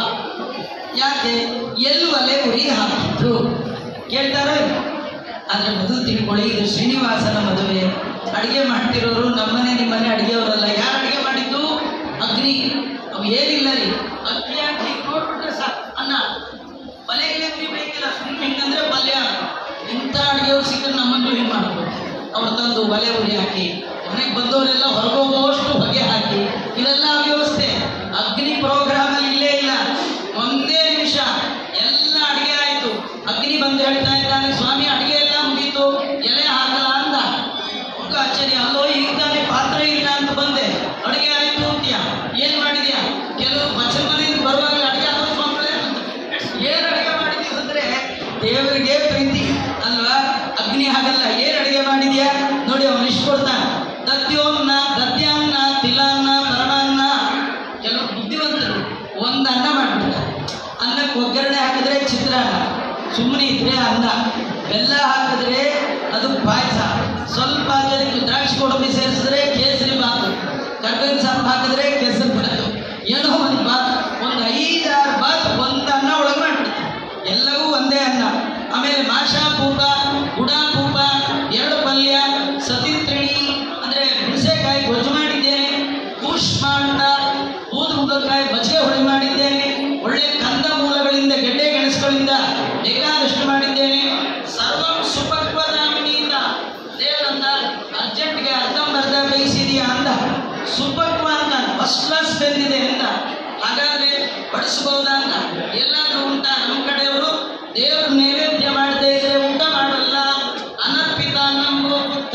ಯಾಕೆ ಎಲ್ಲಿ ಒಲೆ ಉರಿ ಹಾಕಿದ್ರು ಕೇಳ್ತಾರೋ ಆದ್ರೆ ಮೊದಲು ತಿಳ್ಕೊಳ್ಳಿ ಇದು ಶ್ರೀನಿವಾಸನ ಮದುವೆ ಅಡಿಗೆ ಮಾಡ್ತಿರೋರು ನಮ್ಮನೆ ನಿಮ್ಮನೆ ಅಡಿಗೆಯವರಲ್ಲ ಯಾರು ಅಡಿಗೆ ಮಾಡಿದ್ದು ಅಗ್ನಿ ಅವು ಏನಿಲ್ಲ ರೀ ಅಗ್ನಿ ಹಾಕಿ ನೋಡ್ಬಿಟ್ರೆ ಸಾಕು ಅನ್ನ ಒಲೆಗೆ ಉರಿಬೇಕಿಲ್ಲ ಸುಮ್ಮನೆ ಹಿಂಗಂದ್ರೆ ಪಲ್ಯ ಇಂಥ ಅಡಿಗೆಯವ್ರು ಸಿಕ್ಕರೆ ನಮ್ಮನ್ನು ಏನು ಮಾಡ್ಬೋದು ಅವ್ರು ತಂದು ಒಲೆ ಉರಿ ಹಾಕಿ ಮನೆಗೆ ಬಂದವರೆಲ್ಲ ಹೊರಗೋಗುವಷ್ಟು ಹೊಗೆ ಹಾಕಿ ಇದೆಲ್ಲ ವ್ಯವಸ್ಥೆ ಅಗ್ನಿ ಪ್ರೋಗ್ರಾಮ್ ಅಲ್ಲಿ ಇಲ್ಲೇ ಇಲ್ಲ ಒಂದೇ ನಿಮಿಷ ಎಲ್ಲ ಅಡಿಗೆ ಆಯ್ತು ಅಗ್ನಿ ಬಂದು ಹೇಳ್ತಾ ಇದ್ದಾನೆ ಸ್ವಾಮಿ ಅಡಿಗೆ ಎಲ್ಲ ಮುಗೀತು ಎಲೆ ಹಾಕಲ್ಲ ಅಂದ ಮುಖ ಆಶ್ಚರ್ಯ ಅಲ್ಲೋ ಈಗ ತಾನೇ ಪಾತ್ರೆ ಇಲ್ಲ ಅಂತ ಬಂದೆ ಅಡಿಗೆ ಆಯ್ತು ಅಂತ್ಯ ಏನ್ ಮಾಡಿದ್ಯಾ ಕೆಲವು ಬಚ್ಚಲ ಮನೆಯಿಂದ ಬರುವಾಗ ಅಡಿಗೆ ಆಗೋದು ಮಕ್ಕಳೇ ಏನ್ ಅಡಿಗೆ ಮಾಡಿದ್ಯಾ ಅಂದ್ರೆ ದೇವರಿಗೆ ಪ್ರೀತಿ ಅಲ್ವಾ ಅಗ್ನಿ ಹಾಗಲ್ಲ ಏನ್ ಅಡಿಗೆ ಮಾಡಿದ್ಯಾ ನೋಡಿ ಅವನು ಇಷ್ಟು ಕೊಡ್ತಾನೆ ದದ್ಯೋನ್ನ ದದ್ಯಾನ್ನ ತಿಲಾನ್ನ ಪರಮಾನ್ನ ಕೆಲವು ಬುದ್ಧಿವಂತರು ಒಂದು ಅನ್ನ ಮಾಡ್ಬಿಡ್ತಾರೆ ಅನ್ನಕ್ಕೆ ಒಗ್ಗರಣೆ ಹಾಕಿದ್ರೆ ಚಿತ್ರಾನ್ನ ಸುಮ್ಮನೆ ಇದ್ರೆ ಅನ್ನ ಬೆಲ್ಲ ಹಾಕಿದ್ರೆ ಅದು ಪಾಯಸ ಸ್ವಲ್ಪ ಅದಕ್ಕೆ ದ್ರಾಕ್ಷಿ ಗೋಡಂಬಿ ಸೇರಿಸಿದ್ರೆ ಕೇಸರಿ ಬಾತು ಕರ್ಬೇವಿನ ಸಾಂಬು ಹಾಕಿದ್ರೆ ಕೇಸರಿ ಬಾತು ಏನೋ ಒಂದು ಬಾತ್ ಒಂದು ಐದಾರು ಬಾತ್ ಒಂದು ಅನ್ನ ಒಳಗೆ ಮಾಡ್ಬಿಡ್ತಾರೆ ಎಲ್ಲವೂ ಒಂದೇ ಅನ್ನ ಆಮೇಲೆ ಮಾಷಾ ಪೂಪ ಗುಡ ಪೂಪ ಎರಡು ಪಲ್ಯ ಸತಿತ್ರಿಣಿ ಅಂದ್ರೆ ಹುಣಸೆಕಾಯಿ ಗೊಜ್ಜು ಮಾಡಿದ್ದೇನೆ ಕೂಷ್ಮಾಂಡ ಊದು ಮುಖಕಾಯಿ ಮಜ್ಜಿಗೆ ಹುಳಿ ಮಾಡಿದ್ದೇನೆ ಒಳ್ಳೆ ಕಂದ ಮೂಲಗಳಿಂದ ಗೆಡ್ಡೆ ಗೆಣಸುಗಳಿಂದ ಬೇಕಾದಷ್ಟು ಮಾಡಿದ್ದೇನೆ ಸರ್ವಂ ಸುಪಕ್ವದಾಮಿನಿಂದ ದೇವರನ್ನ ಅರ್ಜೆಂಟ್ಗೆ ಅರ್ಧಂಬರ್ಧ ಬೇಯಿಸಿದೆಯಾ ಅಂದ ಸುಪಕ್ವ ಅಂತ ಫಸ್ಟ್ ಕ್ಲಾಸ್ ಬೆಂದಿದೆ ಅಂತ ಹಾಗಾದ್ರೆ ಬಡಿಸಬಹುದಾ ಅಂತ ಎಲ್ಲಾದ್ರೂ ಉಂಟಾ ನಮ್ಮ ಕಡೆಯವರು ದೇವ್ರ ನೈವೇದ್ಯ ಮಾಡದೇ ಇದ್ರೆ ಊಟ ಮಾಡಲ್ಲ ಅನರ್ಪಿತ ನಮ್ಮೋ ಪುತ್ರ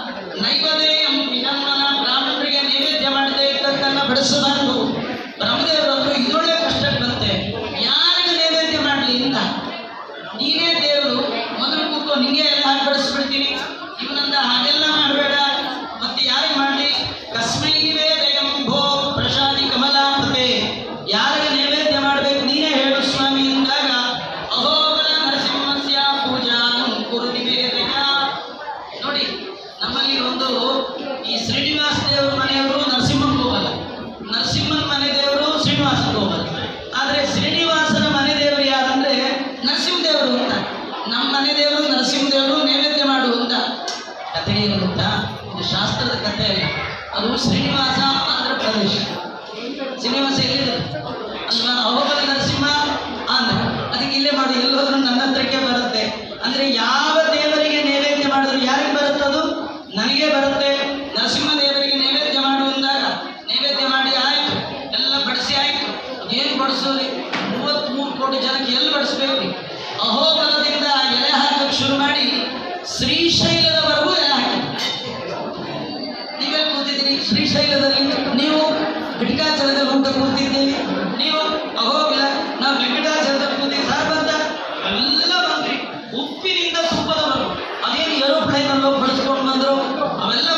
ನೈವೇದ್ಯಂ ವಿನಮ್ಮನ ಬ್ರಾಹ್ಮಣರಿಗೆ ನೈವೇದ್ಯ ಮಾಡದೇ ಇದ್ದದ್ದನ್ನ ಬಡಿಸಬಾರದು ಬ್ರಹ್ಮದೇವರವರು ಇದೊಳ್ಳೆ ಕಷ್ಟಕ್ಕೆ ಬಂತೆ ಯಾರಿಗೆ ನೈವೇದ್ಯ ಮಾಡಲಿ ಅಂತ ನೀನೇ ದೇವರು ಮೊದಲು ಕೂತ್ಕೋ ನಿಂಗೆ ಎಲ್ಲ ಹಾಕಿ ಬಡಿಸ್ಬಿಡ್ತೀನಿ ಇವನಂದ ಹಾಗೆಲ್ಲ ಮಾಡಬೇಡ ಮತ್ತೆ ಯಾರಿಗೆ ಮಾಡಲಿ ಕಸ್ಮೈ ನಿವೇದಯಂ ಭೋ ಪ್ರಸಾದಿ ಕಮಲಾಪತೆ ಯಾರಿಗೆ ನೈವೇದ್ಯ ಮಾಡಬೇಕು ನೀನೇ ಹೇಳು ಸ್ವಾಮಿ ಎಂದಾಗ ಅಹೋಬಲ ನರಸಿಂಹಸ್ಯ ಪೂಜಾ ಕುರು ನಿವೇದಯ ನೋಡಿ ನಮ್ಮಲ್ಲಿ ಒಂದು ಈ ಶ್ರೀನಿವಾಸ ದೇವರ ಮನೆಯವರು ನರಸಿಂಹನ್ಗೆ ಹೋಗಲ್ಲ ನರಸಿಂಹನ ಮನೆ ದೇವರು ಶ್ರೀನಿವಾಸನ್ಗೆ ಹೋಗಲ್ಲ ಆದ್ರೆ ಶ್ರೀನಿವಾಸನ ಮನೆ ದೇವರು ಯಾರಂದ್ರೆ ನರಸಿಂಹ ದೇವರು ಅಂತ ನಮ್ಮ ಮನೆ ದೇವರು ನರಸಿಂಹ ದೇವರು ನೈವೇದ್ಯ ಮಾಡು ಅಂತ ಕಥೆ ಏನು ಗೊತ್ತಾ ಇದು ಶಾಸ್ತ್ರದ ಕಥೆ ಅಲ್ಲ ಅದು ಶ್ರೀನಿವಾಸ ಆಂಧ್ರ ಪ್ರದೇಶ ಶ್ರೀನಿವಾಸ ಎಲ್ಲಿದೆ ಅಲ್ವಾ ಅಹೋಬಲ ನರಸಿಂಹ ಆಂಧ್ರ ಅದಕ್ಕೆ ಇಲ್ಲೇ ಮಾಡಿ ಎಲ್ಲೋದ್ರೂ ನನ್ನ ಹತ್ರಕ್ಕೆ ಬರುತ್ತೆ ಅಂದ್ರೆ ಯಾವ ದೇವರಿಗೆ ನೈವೇದ್ಯ ಮಾಡಿದ್ರು ಯಾರಿಗೆ ಬರುತ್ತದು ನನಗೆ ಬರುತ್ತೆ ನರಸಿಂಹ ದೇವರಿಗೆ ನೈವೇದ್ಯ ಮಾಡು ಅಂದಾಗ ನೈವೇದ್ಯ ಮಾಡಿ ಆಯ್ತು ಎಲ್ಲ ಬಡಿಸಿ ಆಯ್ತು ಏನು ಬಡಿಸೋರಿ ಮೂವತ್ತ್ಮೂರು ಕೋಟಿ ಜನಕ್ಕೆ ಎಲ್ಲಿ ಬಡಿಸ್ಬೇಕು ಅಹೋಬಲದಿಂದ ಎಲೆ ಹಾಕಕ್ಕೆ ಶುರು ಮಾಡಿ ಶ್ರೀಶೈಲದವರೆಗೂ ಎಲೆ ಹಾಕಿ ನೀವೆಲ್ಲಿ ಕೂತಿದ್ದೀರಿ ಶ್ರೀಶೈಲದಲ್ಲಿ ನೀವು ಘಟಿಕಾಚಲದಲ್ಲಿ ಊಟ ಕೂತಿದ್ದೀವಿ ನೀವು ಅಹೋಬಿಲ ನಾವು ವೆಂಕಟಾಚಲದಲ್ಲಿ ಕೂತಿದ್ದೀವಿ ಸರ್ ಬಂದ ಎಲ್ಲ ಬಂದ್ರಿ ಉಪ್ಪಿನಿಂದ ತುಪ್ಪದವರು ಅದೇನು ಏರೋಪ್ಲೇನ್ ಅಲ್ಲಿ ಹೋಗಿ ಬಳಸ್ಕೊಂಡು ಬಂದ್ರು ಅವೆಲ್ಲ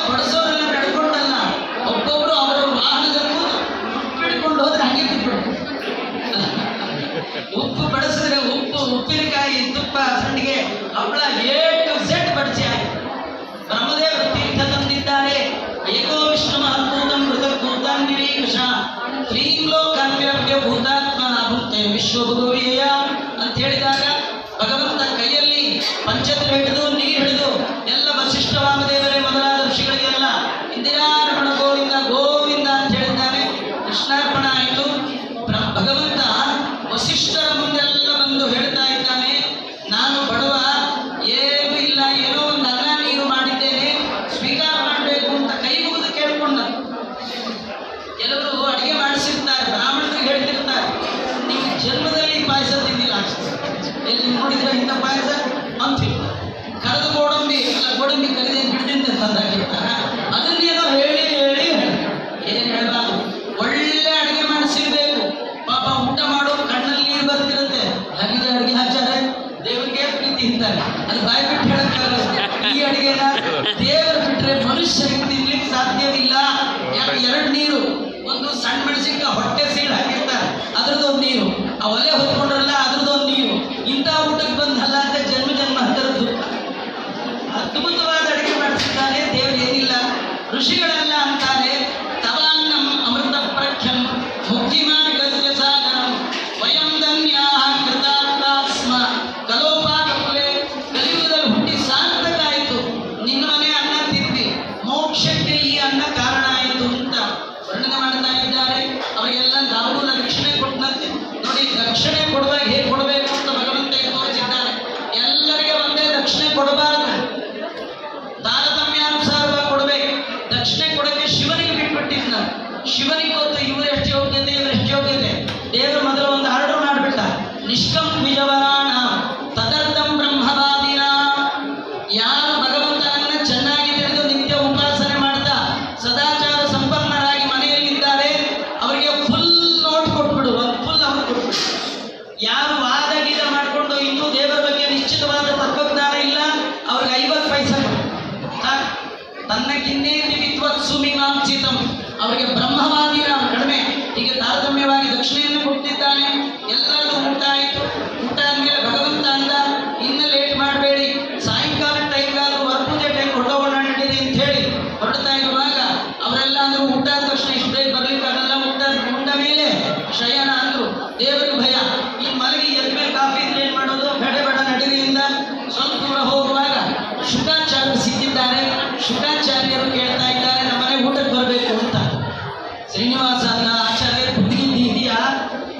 ಭೂತಾತ್ಮನ ಭುಂತೆ ವಿಶ್ವಗುರುವಿಯ ಅಂತ ಹೇಳಿದಾಗ ಭಗವಂತ ಕೈಯಲ್ಲಿ ಪಂಚತ್ರ ಹಿಡಿದು ನೀರು ಹಿಡಿದು ಎಲ್ಲ ವಶಿಷ್ಠ ವಾಮದೇವರೇ ಮೊದಲಾದ ಋಷಿಗಳಿಗೆಲ್ಲ ಇಂದಿರಾರಮಣ ಗೋವಿಂದ ಗೋವಿಂದ ಅಂತ ಹೇಳಿದ್ದಾನೆ ಕೃಷ್ಣಾರ್ಪಣ ಆಯಿತು ಬ್ರ- ಭಗವಂತ ವಸಿಷ್ಠರ ಮುಂದೆಲ್ಲ ಬಂದು ಹೇಳ್ತಾ ಇದ್ದಾನೆ ನಾನು ಬಡವ ಏನೂ ಇಲ್ಲ ಏನೋ ಒಂದು ಅನ್ನ ನೀರು ಮಾಡಿದ್ದೇನೆ ಸ್ವೀಕಾರ ಮಾಡಬೇಕು ಅಂತ ಕೈ ಮುಗಿದು ಕೇಳ್ಕೊಂಡ ಕೆಲವರು ಅಡಿಗೆ ಮಾಡಿಸಿರ್ತಾರೆ ಬ್ರಾಹ್ಮಣರಿಗೆ ಹೇಳ್ತಿರ್ತಾರೆ ನೀವು ಜನ್ಮದಲ್ಲಿ ಈ ಪಾಯಸ ತಿಂದಿಲ್ಲ ಅಷ್ಟೇ ಎಲ್ಲಿ ನೋಡಿದ್ರೆ ಇಂಥ ಪಾಯಸ ಅಂತೀವಿ ಕರೆದು ಗೋಡಂಬಿ ಅಲ್ಲ ಗೋಡಂಬಿ ಕರೆದೇ ಬಿಡದಿಂದ ತಂದಾಕಿರ್ತಾರ ಅದನ್ನೇನೋ ಹೇಳಿ ಹೇಳಿ ಏನ್ ಹೇಳಬಾರ್ದು ಒಳ್ಳೆ ಅಡಿಗೆ ಮಾಡಿಸಿರ್ಬೇಕು ಪಾಪ ಊಟ ಮಾಡೋ ಕಣ್ಣಲ್ಲಿ ನೀರು ಬರ್ತಿರುತ್ತೆ ಹಾಗಿದೆ ಅಡಿಗೆ ಹಾಕ್ತಾರೆ ದೇವರಿಗೆ ಪ್ರೀತಿ ಇರ್ತಾರೆ ಅದು ಬಾಯಿ ಬಿಟ್ಟು ಹೇಳಕ್ಕಾಗಲ್ಲ ಈ ಅಡಿಗೆನ ದೇವರು ಬಿಟ್ರೆ ಮನುಷ್ಯರಿಗೆ ತಿನ್ಲಿಕ್ಕೆ ಸಾಧ್ಯವಿಲ್ಲ ಯಾಕೆ ಎರಡು ನೀರು ಒಂದು ಸಣ್ಣ ಮೆಣಸಿನ್ಕಾಯಿ ಹೊಟ್ಟೆ ಸೀಳು ಹಾಕಿರ್ತಾರೆ ಅದ್ರದ್ದು ಒಂದು ನೀರು ಆ ಒಲೆ ಹೊತ್ಕೊಂಡ್ರಲ್ಲ ಅದ್ರದ್ದು ಒಂದು ನೀರು ಇಂಥ ಊಟಕ್ಕೆ ಬಂದಲ್ಲ ಅಂತ ಜನ್ಮ ಜನ್ಮ ಹತ್ತರದ್ದು ಅದ್ಭುತವಾದ ಅಡಿಗೆ ಮಾಡಿಸಿದ್ದಾರೆ ದೇವರು ಏನಿಲ್ಲ ಋಷಿಗಳೆಲ್ಲ ಅಂತಾರೆ ತವಾನ್ನಂ ಅಮೃತ ಪ್ರಖ್ಯಂ ಮುಕ್ತಿ ಮಾರ್ಗಸ್ಯ ಸಾಧನಂ ವಯಂ ಧನ್ಯಾ ಕೃತಾರ್ಥಾಸ್ಮ ಕಲೋಪಾಕುಲೆ ಕಲಿಯುಗದಲ್ಲಿ ಹುಟ್ಟಿ ಸಾರ್ಥಕ ಆಯಿತು ನಿನ್ನ ಮನೆ ಅನ್ನ ತಿಂದಿ ಮೋಕ್ಷಕ್ಕೆ ಈ ಅನ್ನ ಕಾರಣ ಆಯಿತು ಅಂತ ವರ್ಣನೆ ಮಾಡ್ತಾ ಇದ್ದಾರೆ ಅವರಿಗೆಲ್ಲ ದಾವೂಲ ದಕ್ಷಿಣೆ ಕೊಟ್ಟನಂತೆ ನೋಡಿ ದಕ್ಷಿಣೆ ಕೊಡುವಾಗ ಹೇಗೆ ಕೊಡಬೇಕು ಅಂತ ಭಗವಂತ ಇಲ್ಲಿ ತೋರಿಸಿದ್ದಾನೆ ಎಲ್ಲರಿಗೆ ಒಂದೇ ದಕ್ಷಿಣೆ ಕೊಡಬಾರದು ತಾರತಮ್ಯಾನುಸಾರವಾಗಿ ಕೊಡಬೇಕು ದಕ್ಷಿಣೆ ಕೊಡಕ್ಕೆ ಶಿವನಿಗೆ ಬಿಟ್ಬಿಟ್ಟಿದ್ದ ಶಿವನಿಗೆ ಗೊತ್ತು ಇವರು ಎಷ್ಟು ಯೋಗ್ಯತೆ ಇವರು ಎಷ್ಟು ಯೋಗ್ಯತೆ ದೇವರು ಮೊದಲು ಒಂದು ಆರ್ಡರ್ ಮಾಡಿಬಿಟ್ಟ ನಿಷ್ಕಂ ವಿಜವರಾಣ ತದರ್ಥಂ ಬ್ರಹ್ಮವಾದಿನ ಯಾರು ಭಗವಂತನನ್ನ ಚೆನ್ನಾಗಿ ತಿಳಿದು ನಿತ್ಯ ಉಪಾಸನೆ ಮಾಡ್ತಾ ಸದಾಚಾರ ಸಂಪನ್ನರಾಗಿ ಮನೆಯಲ್ಲಿದ್ದಾರೆ ಅವರಿಗೆ ಫುಲ್ ನೋಟ್ ಕೊಟ್ಬಿಡು ಒಂದು ಫುಲ್ ಅವ್ರು ಕೊಟ್ಬಿಡು ಯಾರು ವಾದ ಗೀದ ಮಾಡಿಕೊಂಡು ಇನ್ನೂ ದೇವರ ಬಗ್ಗೆ ನಿಶ್ಚಿತವಾದ ತತ್ವಜ್ಞಾನ ಇಲ್ಲ ಅವ್ರಿಗೆ ಐವತ್ತು ಪೈಸೆ ಕೊಡು. ಸಾಕು. ತನ್ನ ಕಿನ್ನೇತಿ ವಿದ್ವತ್ ಸುಮೀಮಾಂಸಿತಂ ಅವರಿಗೆ ಬ್ರಹ್ಮವಾದಿ ನಾವು ಕಡಿಮೆ ಹೀಗೆ ತಾರತಮ್ಯವಾಗಿ ದಕ್ಷಿಣೆಯನ್ನು ಕೊಟ್ಟಿದ್ದಾನೆ ಎಲ್ಲರಿಗೂ ಊಟ ಆಯಿತು ಊಟ ಆದ್ಮೇಲೆ ಭಗವಂತ ಅಂದ ಇನ್ನು ಲೇಟ್ ಮಾಡಬೇಡಿ ಸಾಯಂಕಾಲ ಟೈಮ್ಗಾದ್ರೂ ವರ್ಪೂಜೆ ಟೈಮ್ ಹೊರಟೋಗೋಣ ನಡೀರಿ ಅಂತ ಹೇಳಿ ಹೊರಡ್ತಾ ಇರುವಾಗ ಅವರೆಲ್ಲ ಅಂದ್ರು ಊಟ ಆದ ತಕ್ಷಣ ಇಷ್ಟು ಬೇಗ ಬರ್ಲಿಕ್ಕಾಗಲ್ಲ ಊಟ ಉಂಡ ಮೇಲೆ ಶಯನ ಅಂದ್ರು ದೇವರಿಗೆ ಭಯ ಈ ಮಲಗಿ ಎದ್ದ ಮೇಲೆ ಕಾಫಿ ಇದ್ರೆ ಏನ್ ಮಾಡೋದು ಬೇಡ ಬೇಡ ನಡಿರಿಯಿಂದ ಸ್ವಲ್ಪ ದೂರ ಹೋಗುವಾಗ ಶುಕಾಚಾರ್ಯರು ಸಿಕ್ಕಿದ್ದಾರೆ ಶುಕಾಚಾರ್ಯರು ಕೇಳ್ತಾ ಇದ್ದಾರೆ ನಮ್ಮನೆ ಊಟಕ್ಕೆ ಬರಬೇಕು ಅಂತ ಶ್ರೀನಿವಾಸ ಅಂದ ಆಚಾರ್ಯ ಹುಡುಗಿದ್ದಿ ಇದೆಯಾ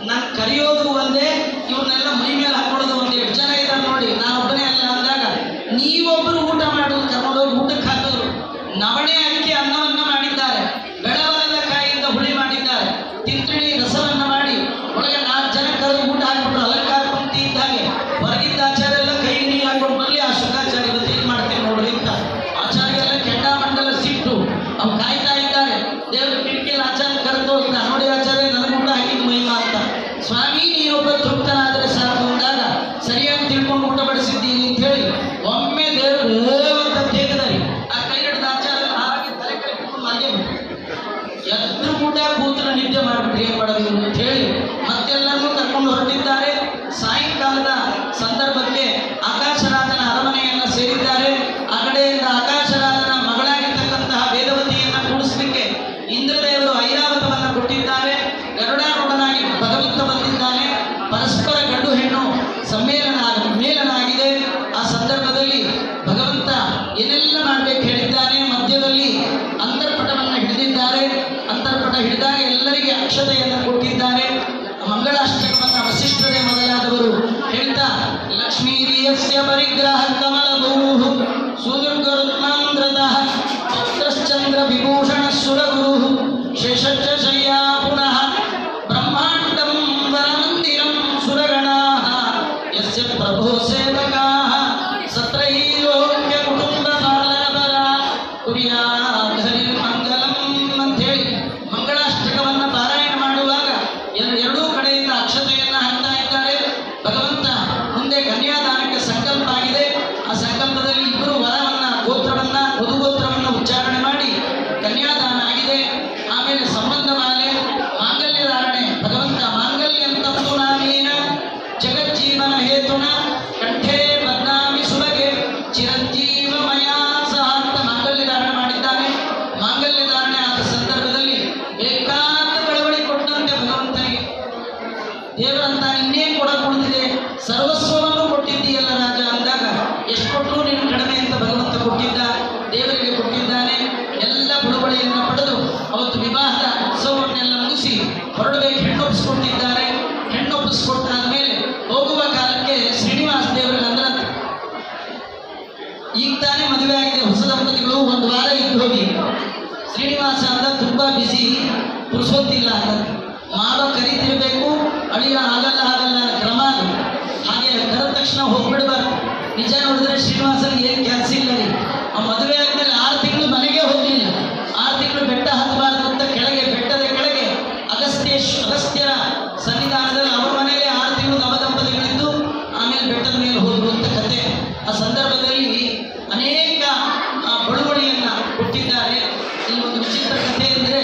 ಹೊರಡಬೇಕು ಹೆಣ್ಣೊಪ್ಪಿಸ್ಕೊಟ್ಟಿದ್ದಾರೆ ಹೆಣ್ಣೊಪ್ಪಿಸ್ಕೊಟ್ಟಾದ ಮೇಲೆ ಹೋಗುವ ಕಾಲಕ್ಕೆ ಶ್ರೀನಿವಾಸ ದೇವರಿಗೆ ಅಂದ್ರ ಈಗ ತಾನೇ ಮದುವೆ ಆಗಿದೆ ಹೊಸ ದಂಪತಿಗಳು ಒಂದು ವಾರ ಇದ್ದು ಹೋಗಿ ಶ್ರೀನಿವಾಸ ಅಂದ ತುಂಬಾ ಬಿಸಿ ಪುರುಷೋತ್ತಿಲ್ಲ ಅಂತ ಮಾವ ಕರೀತಿರ್ಬೇಕು ಅಳಿಯ ಆಗಲ್ಲ ಆಗಲ್ಲ ಅನ್ನೋ ಕ್ರಮ ಅದು ಹಾಗೆ ಕರೆದ ತಕ್ಷಣ ಹೋಗ್ಬಿಡ್ಬಾರ್ದು ನಿಜ ನೋಡಿದ್ರೆ ಶ್ರೀನಿವಾಸನಿಗೆ ಏನು ಕೆಲಸ ಇಲ್ಲ ರೀ ಆ ಮದುವೆ ಆದ್ಮೇಲೆ ಆರು ತಿಂಗಳು ಮನೆಗೆ ಹೋಗಲಿಲ್ಲ ಆರು ತಿಂಗಳು ಬೆಟ್ಟ ಹತ್ತಬಾರ್ದು ಅಂತ ಕೆಳಗೆ ಬೆಟ್ಟದ ಕೆಳಗೆ ಅಗಸ್ತ್ಯೇಶ್ ಅಗಸ್ತ್ಯರ ಸನ್ನಿಧಾನದಲ್ಲಿ ಅವರ ಮನೆಯಲ್ಲಿ ಆರು ತಿಂಗಳು ನವದಂಪತಿಗಳಿದ್ದು ಆಮೇಲೆ ಬೆಟ್ಟದ ಮೇಲೆ ಹೋದ್ರು ಅಂತ ಕತೆ ಆ ಸಂದರ್ಭದಲ್ಲಿ ಅನೇಕ ಆ, ಬಳುವಳಿಯನ್ನ ಕೊಟ್ಟಿದ್ದಾರೆ ಇಲ್ಲಿ ಒಂದು ವಿಚಿತ್ರ ಕಥೆ ಅಂದರೆ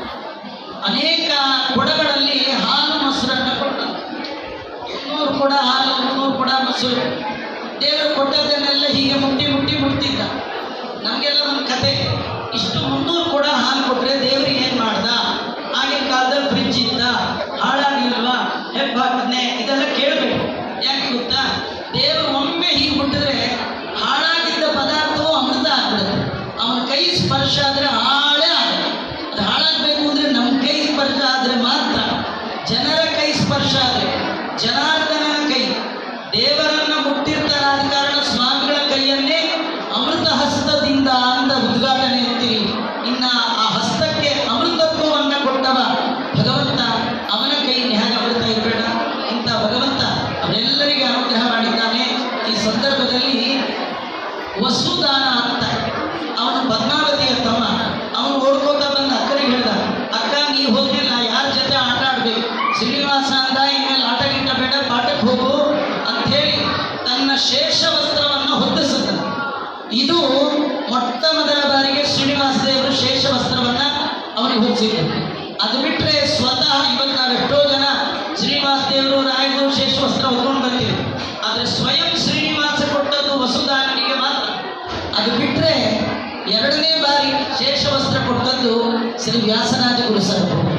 ಅನೇಕ ಕೊಡಗಳಲ್ಲಿ ಹಾಲು ಮೊಸರನ್ನ ಕೊಟ್ಟ ನೂರು ಕೊಡ ಹಾಲು ಮುನ್ನೂರು ಕೊಡ ಮೊಸರು ದೇವರು ಕೊಟ್ಟದನ್ನೆಲ್ಲ ಹೀಗೆ ಮುಟ್ಟಿ ಮುಟ್ಟಿ ಮುಟ್ತಿದ್ದ ನಮಗೆಲ್ಲ ಒಂದು ಕತೆ ಇಷ್ಟು ಮುನ್ನೂರು ಕೊಡ ಹಾಲು ಕೊಟ್ರೆ ದೇವರಿಗೆ ಏನು ಮಾಡ್ದ ಆಗಿನ ಕಾಲದಲ್ಲಿ ಫ್ರಿಡ್ಜ್ ಇದ್ದ ಹಾಳಾಗಿಲ್ವಾ ಹೆಬ್ಬಾಕದ್ನೆ ಇದೆಲ್ಲ ಕೇಳಬೇಕು ಯಾಕೆ ಗೊತ್ತಾ ದೇವರು ಒಮ್ಮೆ ಹೀಗೆ ಮುಟ್ಟಿದ್ರೆ ಹಾಳಾಗಿದ್ದ ಪದಾರ್ಥವು ಅಮೃತ ಆಗ್ಬಿಡುತ್ತೆ ಅವನ ಕೈ ಸ್ಪರ್ಶ ಆದ್ರೆ ಹಾಳೇ ಆಗಲ್ಲ ಅದು ಹಾಳಾಗಬೇಕು ಅಂದ್ರೆ ನಮ್ಮ ಕೈ ಸ್ಪರ್ಶ ಆದ್ರೆ ಮಾತ್ರ ಜನರ ಕೈ ಸ್ಪರ್ಶ ಆದ್ರೆ ಜನಾರ್ದನನ ಕೈ ದೇವರನ್ನ ಮುಟ್ಟಿರ್ತಾರ ಆದ ಕಾರಣ ಸ್ವಾಮಿಗಳ ಕೈಯನ್ನೇ ಅಮೃತ ಹಸ್ತದಿಂದ ಅಂದ ಉದ್ಘಾಟನೆ ಅಂತೀರಿ ಇನ್ನ ಆ ಹಸ್ತಕ್ಕೆ ಅಮೃತತ್ವವನ್ನ ಕೊಟ್ಟವ ಭಗವಂತ ಅವನ ಕೈ ಹೇಗೆ ಅಮೃತ ಇರಬೇಡ ಇಂಥ ಭಗವಂತ ಅವರೆಲ್ಲರಿಗೆ ಅನುಗ್ರಹ ಮಾಡಿದ್ದಾನೆ ಈ ಸಂದರ್ಭದಲ್ಲಿ ವಸುದಾನ ಅಂತ ಅವನು ಪದ್ಮಾವತಿಯ ತಮ್ಮ ಅವನು ಓಡ್ಕೋತ ಬಂದ ಅಕ್ಕರಿಗೆ ಹೇಳ್ದ ಅಕ್ಕ ನೀ ಹೋಗ್ಲಿಲ್ಲ ಯಾರ ಜೊತೆ ಆಟ ಆಡ್ಬೇಕು ಶ್ರೀನಿವಾಸ ಅಂದ ಇನ್ಮೇಲೆ ಆಟ ಗಿಟ್ಟ ಬೇಡ ಪಾಠಕ್ಕೆ ಹೋಗು ಅಂತ ಹೇಳಿ ತನ್ನ ಶೇಷ ವಸ್ತ್ರವನ್ನು ಹೊತ್ತಿಸಿದ ಇದು ಮೊಟ್ಟ ಮೊದಲ ಬಾರಿಗೆ ಶ್ರೀನಿವಾಸ ದೇವರು ಶೇಷ ವಸ್ತ್ರವನ್ನ ಅವನಿಗೆ ಹೊತ್ತಿಸಿದ್ರು ಅದು ಬಿಟ್ರೆ ಸ್ವತಃ ಇವತ್ತು ನಾವು ಎಷ್ಟೋ ಜನ ಶ್ರೀನಿವಾಸ ದೇವರು ರಾಯರು ಶೇಷ ವಸ್ತ್ರ ಹೊತ್ಕೊಂಡು ಬರ್ತೀವಿ ಆದ್ರೆ ಸ್ವಯಂ ಶ್ರೀನಿವಾಸ ಕೊಟ್ಟದ್ದು ವಸುದಾನನಿಗೆ ಮಾತ್ರ ಅದು ಬಿಟ್ರೆ ಎರಡನೇ ಬಾರಿ ಶೇಷ ವಸ್ತ್ರ ಕೊಟ್ಟದ್ದು ಶ್ರೀ ವ್ಯಾಸರಾಜ ಗುರು ಸಾಹೇಬರು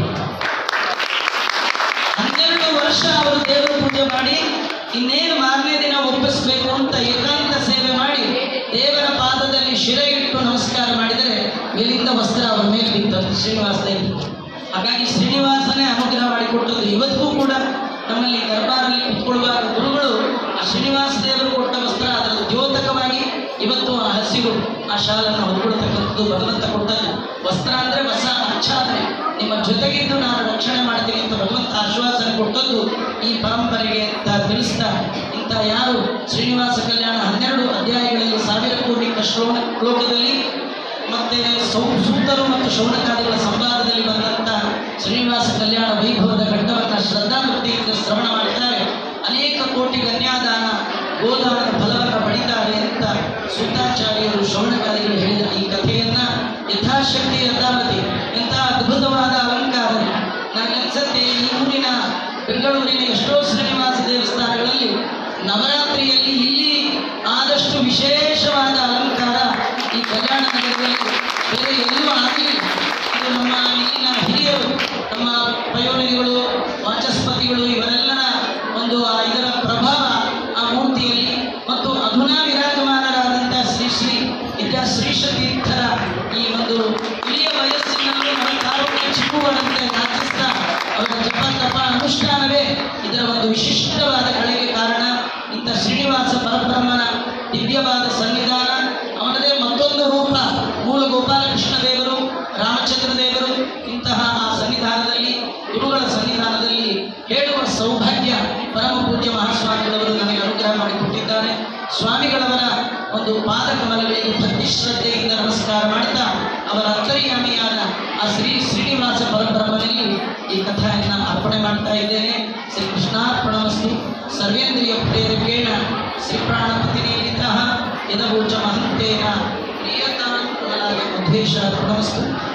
ಹನ್ನೆರಡು ವರ್ಷ ಅವರು ದೇವರ ಪೂಜೆ ಮಾಡಿ ಇನ್ನೇನು ಮಾರನೇ ದಿನ ಒಪ್ಪಿಸ್ಬೇಕು ಅಂತ ಏಕಾಂತ ಸೇವೆ ಮಾಡಿ ದೇವರ ಪಾದದಲ್ಲಿ ಶಿರೆ ಇಟ್ಟು ನಮಸ್ಕಾರ ಮಾಡಿದರೆ ಮೇಲಿಂದ ವಸ್ತ್ರ ಅವರ ಮೇಲೆ ಬಿತ್ತದ್ದು ಶ್ರೀನಿವಾಸ ದೇವರು ಹಾಗಾಗಿ ಶ್ರೀನಿವಾಸನೇ ಅನುಗ್ರಹ ಮಾಡಿಕೊಟ್ಟದ್ದು ಇವತ್ತಿಗೂ ಕೂಡ ನಮ್ಮಲ್ಲಿ ದರ್ಬಾರಲ್ಲಿ ಕುತ್ಕೊಳ್ಳುವ ಗುರುಗಳು ಆ ಶ್ರೀನಿವಾಸ ದೇವರು ಕೊಟ್ಟ ವಸ್ತ್ರ ಅದರ ದ್ಯೋತಕವಾಗಿ ಇವತ್ತು ಆ ಹಸಿರು ಆ ಶಾಲನ್ನು ಹೊತ್ಕೊಳ್ತಕ್ಕಂಥದ್ದು ಭಗವಂತ ಕೊಟ್ಟದ್ದು ವಸ್ತ್ರ ಅಂದ್ರೆ ಹೊಸ ಆಚ್ಛಾದನೆ ನಿಮ್ಮ ಜೊತೆಗಿದ್ದು ನಾನು ರಕ್ಷಣೆ ಮಾಡ್ತೀನಿ ಅಂತ ಭಗವಂತ ಆಶ್ವಾಸನೆ ಕೊಟ್ಟದ್ದು ಈ ಪರಂಪರೆಗೆ ಅಂತ ತಿಳಿಸ್ತಾ ಇಂಥ ಯಾರು ಶ್ರೀನಿವಾಸ ಕಲ್ಯಾಣ ಹನ್ನೆರಡು ಅಧ್ಯಾಯಗಳಲ್ಲಿ ಸಾವಿರಕ್ಕೂ ಮಿಕ್ಕ ಶ್ಲೋಕ ಶ್ಲೋಕದಲ್ಲಿ ಮತ್ತೆ ಸೌ ಸೂತರು ಮತ್ತು ಶೌನಕಾದಿಗಳ ಸಂವಾದದಲ್ಲಿ ಬಂದಂತ ಶ್ರೀನಿವಾಸ ಕಲ್ಯಾಣ ವೈಭವದ ಘಟ್ಟವನ್ನು ಶ್ರದ್ಧಾಭಕ್ತಿಯಿಂದ ಶ್ರವಣ ಮಾಡ್ತಾರೆ ಅನೇಕ ಕೋಟಿ ಕನ್ಯಾದಾನ ಗೋದಾನದ ಫಲವನ್ನು ಪಡಿತಾರೆ ಅಂತ ಸೂತಾಚಾರ್ಯರು ಶ್ರವಣಕಾದಿಗಳು ಹೇಳಿದ ಈ ಕಥೆಯನ್ನ ಯಥಾಶಕ್ತಿ ಯಥಾಮತಿ ಎಂಥ ಅದ್ಭುತವಾದ ಅಲಂಕಾರ ನನಗನ್ಸತ್ತೆ ಈ ಊರಿನ ಬೆಂಗಳೂರಿನ ಎಷ್ಟೋ ಶ್ರೀನಿವಾಸ ದೇವಸ್ಥಾನಗಳಲ್ಲಿ ನವರಾತ್ರಿಯಲ್ಲಿ ಇಲ್ಲಿ ಆದಷ್ಟು ವಿಶೇಷವಾದ ಅಲಂಕಾರ ಈ ಕಲ್ಯಾಣ ನಗರದಲ್ಲಿ ಬೇರೆ ಎಲ್ಲೂ ಆಗಲಿಲ್ಲ ಇದು ನಮ್ಮ ಇಲ್ಲಿನ ಹಿರಿಯರು ನಮ್ಮ ಪಯೋನಿಧಿಗಳು ವಾಚಸ್ಪತಿಗಳು ಇವರೆಲ್ಲರ ಒಂದು ಆ ಇದರ ಪ್ರಭಾವ ಆ ಮೂರ್ತಿಯಲ್ಲಿ ಮತ್ತು ಅಧುನಾ ವಿರಾಜಮಾನರಾದಂಥ ಶ್ರೀ ಶ್ರೀ ವಿದ್ಯಾ ಶ್ರೀಶತೀರ್ಥರ ಈ ಒಂದು ಇಳಿಯ ವಯಸ್ಸಿನಲ್ಲೂ ನಮ್ಮ ಕಾರುಣ್ಯ ಚಿಕ್ಕುವಂತೆ ನಾಚಿಸ್ತಾ ಅವರ ಜಪ ತಪ ಅನುಷ್ಠಾನವೇ ಇದರ ಒಂದು ವಿಶಿಷ್ಟವಾದ ಕಳೆಗೆ ಕಾರಣ ಇಂಥ ಶ್ರೀನಿವಾಸ ಪರಬ್ರಹ್ಮನ ದಿವ್ಯವಾದ ಸನ್ನಿಧಾನ ಅವನದೇ ಮತ್ತೊಂದು ರೂಪ ಮೂಲ ಗೋಪಾಲಕೃಷ್ಣ ದೇವರು ರಾಮಚಂದ್ರ ದೇವರು ಇಂತಹ ಆ ಸನ್ನಿಧಾನದಲ್ಲಿ ಗುರುಗಳ ಸನ್ನಿಧಾನದಲ್ಲಿ ಹೇಳುವ ಸೌಭಾಗ್ಯ ಪರಮ ಪೂಜ್ಯ ಮಹಾಸ್ವಾಮಿಗಳವರು ನನಗೆ ಅನುಗ್ರಹ ಮಾಡಿಕೊಟ್ಟಿದ್ದಾರೆ ಸ್ವಾಮಿಗಳವರ ಒಂದು ಪಾದ ಕಮಲಗಳಿಗೆ ಭಕ್ತಿ ಶ್ರದ್ಧೆಯಿಂದ ನಮಸ್ಕಾರ ಮಾಡ್ತಾ ಅವರ ಅಂತರ್ಯಾಮಿಯಾದ ಆ ಶ್ರೀ ಶ್ರೀನಿವಾಸ ಪರಬ್ರಹ್ಮನಲ್ಲಿ ಈ ಕಥೆಯನ್ನು ಅರ್ಪಣೆ ಮಾಡ್ತಾ ಇದ್ದೇನೆ ಶ್ರೀ ಕೃಷ್ಣಾರ್ಪಣಮಸ್ತು ಸರ್ವೇಂದ್ರಿಯ ಪ್ರೇರಕೇಣ ಶ್ರೀ ಪ್ರಾಣಪತಿನೇರಿತಃ ಯದವೋಚ ಮಹಂತೇನ ಪ್ರಿಯತಾಂ ಮದ್ವೇಷ ಅರ್ಪಣಮಸ್ತು